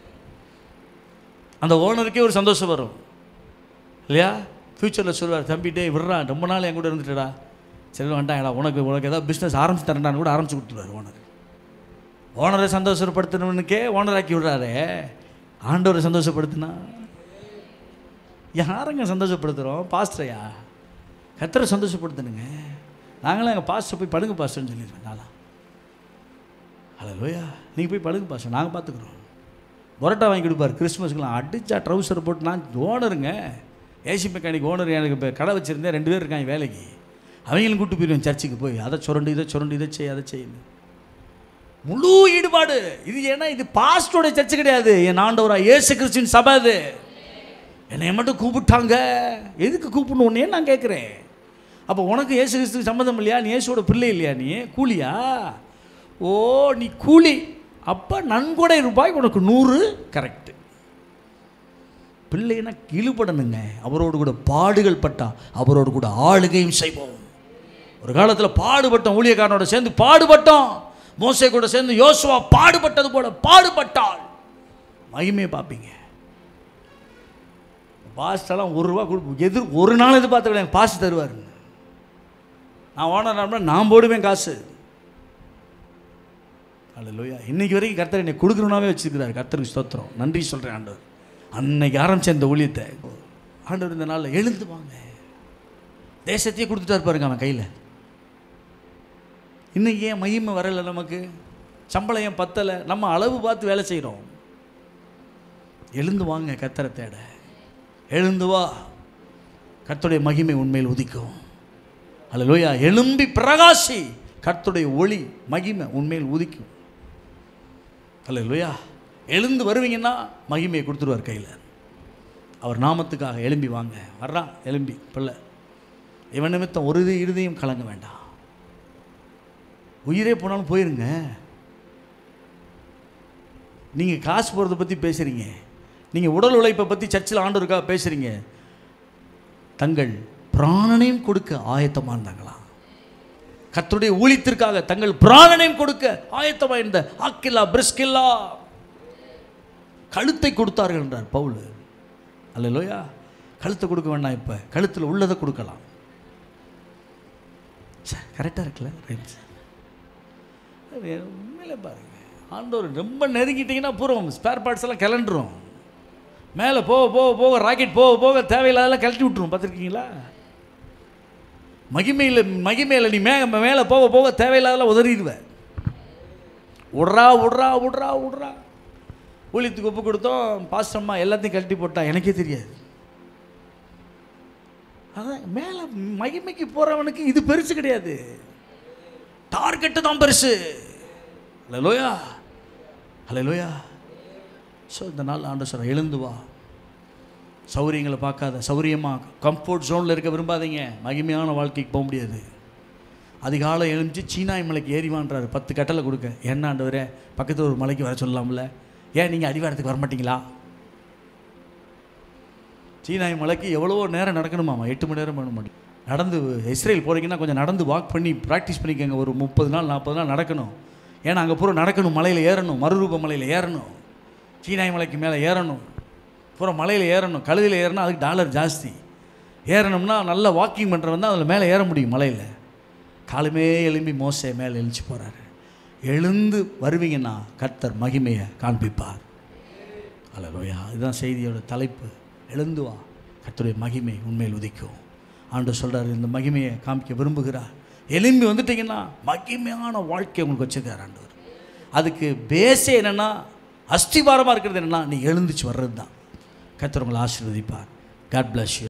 அந்த ஓனருக்கே ஒரு சந்தோஷம் வரும் இல்லையா ஃப்யூச்சரில் சொல்லுவார் தம்பிட்டே விடுறா ரொம்ப நாள் என் கூட இருந்துட்டடா சரி வேண்டாம்டா உனக்கு உனக்கு ஏதாவது பிஸ்னஸ் ஆரம்பிச்சு தரேன்டான்னு கூட ஆரம்பிச்சு கொடுத்துருவார் ஓனர் ஓனரை சந்தோஷப்படுத்தணுனுக்கே ஓனர் ஆக்கி விடுறாரே ஆண்டவரை சந்தோஷப்படுத்தினா யாருங்க சந்தோஷப்படுத்துகிறோம் பாஸ்டரையா கத்தரை சந்தோஷப்படுத்தணுங்க நாங்களாம் எங்கள் பாஸ்டர் போய் படுங்க பாஸ்டர்னு சொல்லிடுவேன் நான்லாம் ஹலோ லோயா நீங்கள் போய் படுங்க பாஸ்டர் நாங்கள் பார்த்துக்குறோம் பரோட்டா வாங்கி கொடுப்பார் கிறிஸ்மஸ்க்குலாம் அடிச்சா ட்ரௌசர் போட்டு நான் ஓனருங்க ஏசி மெக்கானிக் ஓனர் எனக்கு இப்போ கடை வச்சுருந்தேன் ரெண்டு பேர் இருக்காங்க வேலைக்கு அவங்களும் கூட்டு போயிடுவேன் சர்ச்சுக்கு போய் அதை சுரண்டு இதை சுரண்டு இதை செய் அதை செய்யணும் முழு ஈடுபாடு இது ஏன்னா இது பாஸ்டோட சர்ச்சு கிடையாது என் ஆண்டவரா இயேசு கிறிஸ்டின் சபை அது என்னை மட்டும் கூப்பிட்டாங்க எதுக்கு கூப்பிடணுன்னே நான் கேட்குறேன் அப்போ உனக்கு இயேசு கிறிஸ்துக்கு சம்மந்தம் இல்லையா நீ இயேசுவோட பிள்ளை இல்லையா நீ கூலியா ஓ நீ கூலி அப்போ நன்கொடை ரூபாய் உனக்கு நூறு கரெக்டு பிள்ளைன்னா இழுபடணுங்க அவரோடு கூட பாடுகள் பட்டா அவரோடு கூட ஆளுகையும் செய்வோம் ஒரு காலத்தில் பாடுபட்டோம் ஊழியக்காரனோட சேர்ந்து பாடுபட்டோம் மோசே கூட சேர்ந்து யோசுவா பாடுபட்டது போல பாடுபட்டாள் மகிமையை பார்ப்பீங்க பாஸ்டெல்லாம் ஒரு ரூபா கொடுப்போம் எதிர் ஒரு நாள் எதிர்பார்த்து எனக்கு பாஸ் தருவார் நான் ஓனர் நான் போடுவேன் காசு அல்ல இன்னைக்கு வரைக்கும் கர்த்தர் என்னை கொடுக்கணுன்னாவே வச்சுருக்கிறார் கர்த்தருக்கு ஸ்தோத்திரம் நன்றி சொல்கிறேன் ஆண்டவர் அன்னைக்கு ஆரம்பிச்ச இந்த ஊழியத்தை ஆண்டவர் இந்த நாளில் எழுந்து வாங்க தேசத்தையே கொடுத்துட்டாரு பாருங்க அவன் கையில் இன்னைக்கு ஏன் மகிமை வரலை நமக்கு சம்பளம் ஏன் பத்தலை நம்ம அளவு பார்த்து வேலை செய்கிறோம் எழுந்து வாங்க கத்தரை தேட எழுந்து வா கர்த்தருடைய மகிமை உண்மையில் உதிக்கும் அல்ல எழும்பி பிரகாசி கர்த்தருடைய ஒளி மகிமை உண்மையில் உதிக்கும் அல்ல எழுந்து வருவீங்கன்னா மகிமையை கொடுத்துருவார் கையில் அவர் நாமத்துக்காக எழும்பி வாங்க வர்றான் எழும்பி பிள்ளை இவன் நிமித்தம் ஒரு இது- இருதயம் கலங்க வேண்டாம் உயிரே போனாலும் போயிருங்க நீங்கள் காசு போகிறத பற்றி பேசுகிறீங்க நீங்கள் உடல் உழைப்பை பற்றி சர்ச்சில் ஆண்டவருக்காக பேசுகிறீங்க தங்கள் பிராணனையும் கொடுக்க ஆயத்தமாக இருந்தாங்களாம் கர்த்தருடைய ஊழியத்திற்காக தங்கள் பிராணனையும் கொடுக்க ஆயத்தமாக இருந்த ஆக்கில்லா பிரிஸ்கில்லா கழுத்தை கொடுத்தார்கள் என்றார் பவுல் அல்லையா கழுத்தை கொடுக்க வேண்டாம் இப்போ கழுத்தில் உள்ளதை கொடுக்கலாம் கரெக்டாக இருக்குல்ல ரைட் உண்மையில பாருங்க ஆண்டவர் ரொம்ப நெருங்கிட்டீங்கன்னா பூர்வம் ஸ்பேர் பார்ட்ஸ் எல்லாம் கிளண்டுரும் மேலே போக போக போக ராக்கெட் போக போக தேவையில்லாதெல்லாம் கழட்டி விட்டுரும் பார்த்துருக்கீங்களா மகிமையில் மகிமையில் நீ மே மேலே போக போக தேவையில்லாதெல்லாம் உதறிடுவேன் விட்றா விட்றா விட்றா விட்றா ஊழியத்துக்கு ஒப்பு கொடுத்தோம் பாஸ்டம்மா எல்லாத்தையும் கழட்டி போட்டா எனக்கே தெரியாது அதான் மேலே மகிமைக்கு போகிறவனுக்கு இது பெருசு கிடையாது டார்கெட்டு தான் பெருசு ஹலோ லோயா ஹலோ லோயா ஸோ இந்த நாள் ஆண்டு சொல்ல எழுந்து வா சௌரியங்களை பார்க்காத சௌரியமாக கம்ஃபர்ட் ஜோனில் இருக்க விரும்பாதீங்க மகிமையான வாழ்க்கைக்கு போக முடியாது அதிகாலை எழுந்துச்சு சீனாய் மலைக்கு ஏறிவான்றாரு பத்து கட்டளை கொடுக்க என்ன ஆண்டவரே பக்கத்தில் ஒரு மலைக்கு வர சொல்லலாம்ல ஏன் நீங்கள் அடிவாரத்துக்கு வர மாட்டீங்களா சீனாய் மலைக்கு எவ்வளவோ நேரம் நடக்கணுமாமா எட்டு மணி நேரம் பண்ண முடியும் நடந்து இஸ்ரேல் போகிறீங்கன்னா கொஞ்சம் நடந்து வாக் பண்ணி ப்ராக்டிஸ் பண்ணிக்கோங்க ஒரு முப்பது நாள் நாற்பது நாள் நடக்கணும் ஏன்னா அங்கே பூரா நடக்கணும் மலையில் ஏறணும் மறுரூப மலையில் ஏறணும் சீனாய் மலைக்கு மேலே ஏறணும் பூரா மலையில் ஏறணும் கழுதியில் ஏறணும் அதுக்கு டாலர் ஜாஸ்தி ஏறணும்னா நல்லா வாக்கிங் பண்ணுறவன் தான் அதில் மேலே ஏற முடியும் மலையில் காலுமே எழும்பி மோசே மேலே எழுச்சி போகிறாரு எழுந்து வருவீங்கன்னா கர்த்தர் மகிமையை காண்பிப்பார் அல்லலோயா இதுதான் செய்தியோட தலைப்பு எழுந்து வா கர்த்தருடைய மகிமை உண்மையில் உதிக்கும் ஆண்டு சொல்கிறார் இந்த மகிமையை காமிக்க விரும்புகிறார் எலும்பி வந்துட்டீங்கன்னா மகிமையான வாழ்க்கை உங்களுக்கு வச்சுருக்கார் ஆண்டவர் அதுக்கு பேஸே என்னென்னா அஸ்திவாரமாக இருக்கிறது என்னென்னா நீ எழுந்துச்சு வர்றது தான் கர்த்தர் உங்களை ஆசீர்வதிப்பார் காட் bless you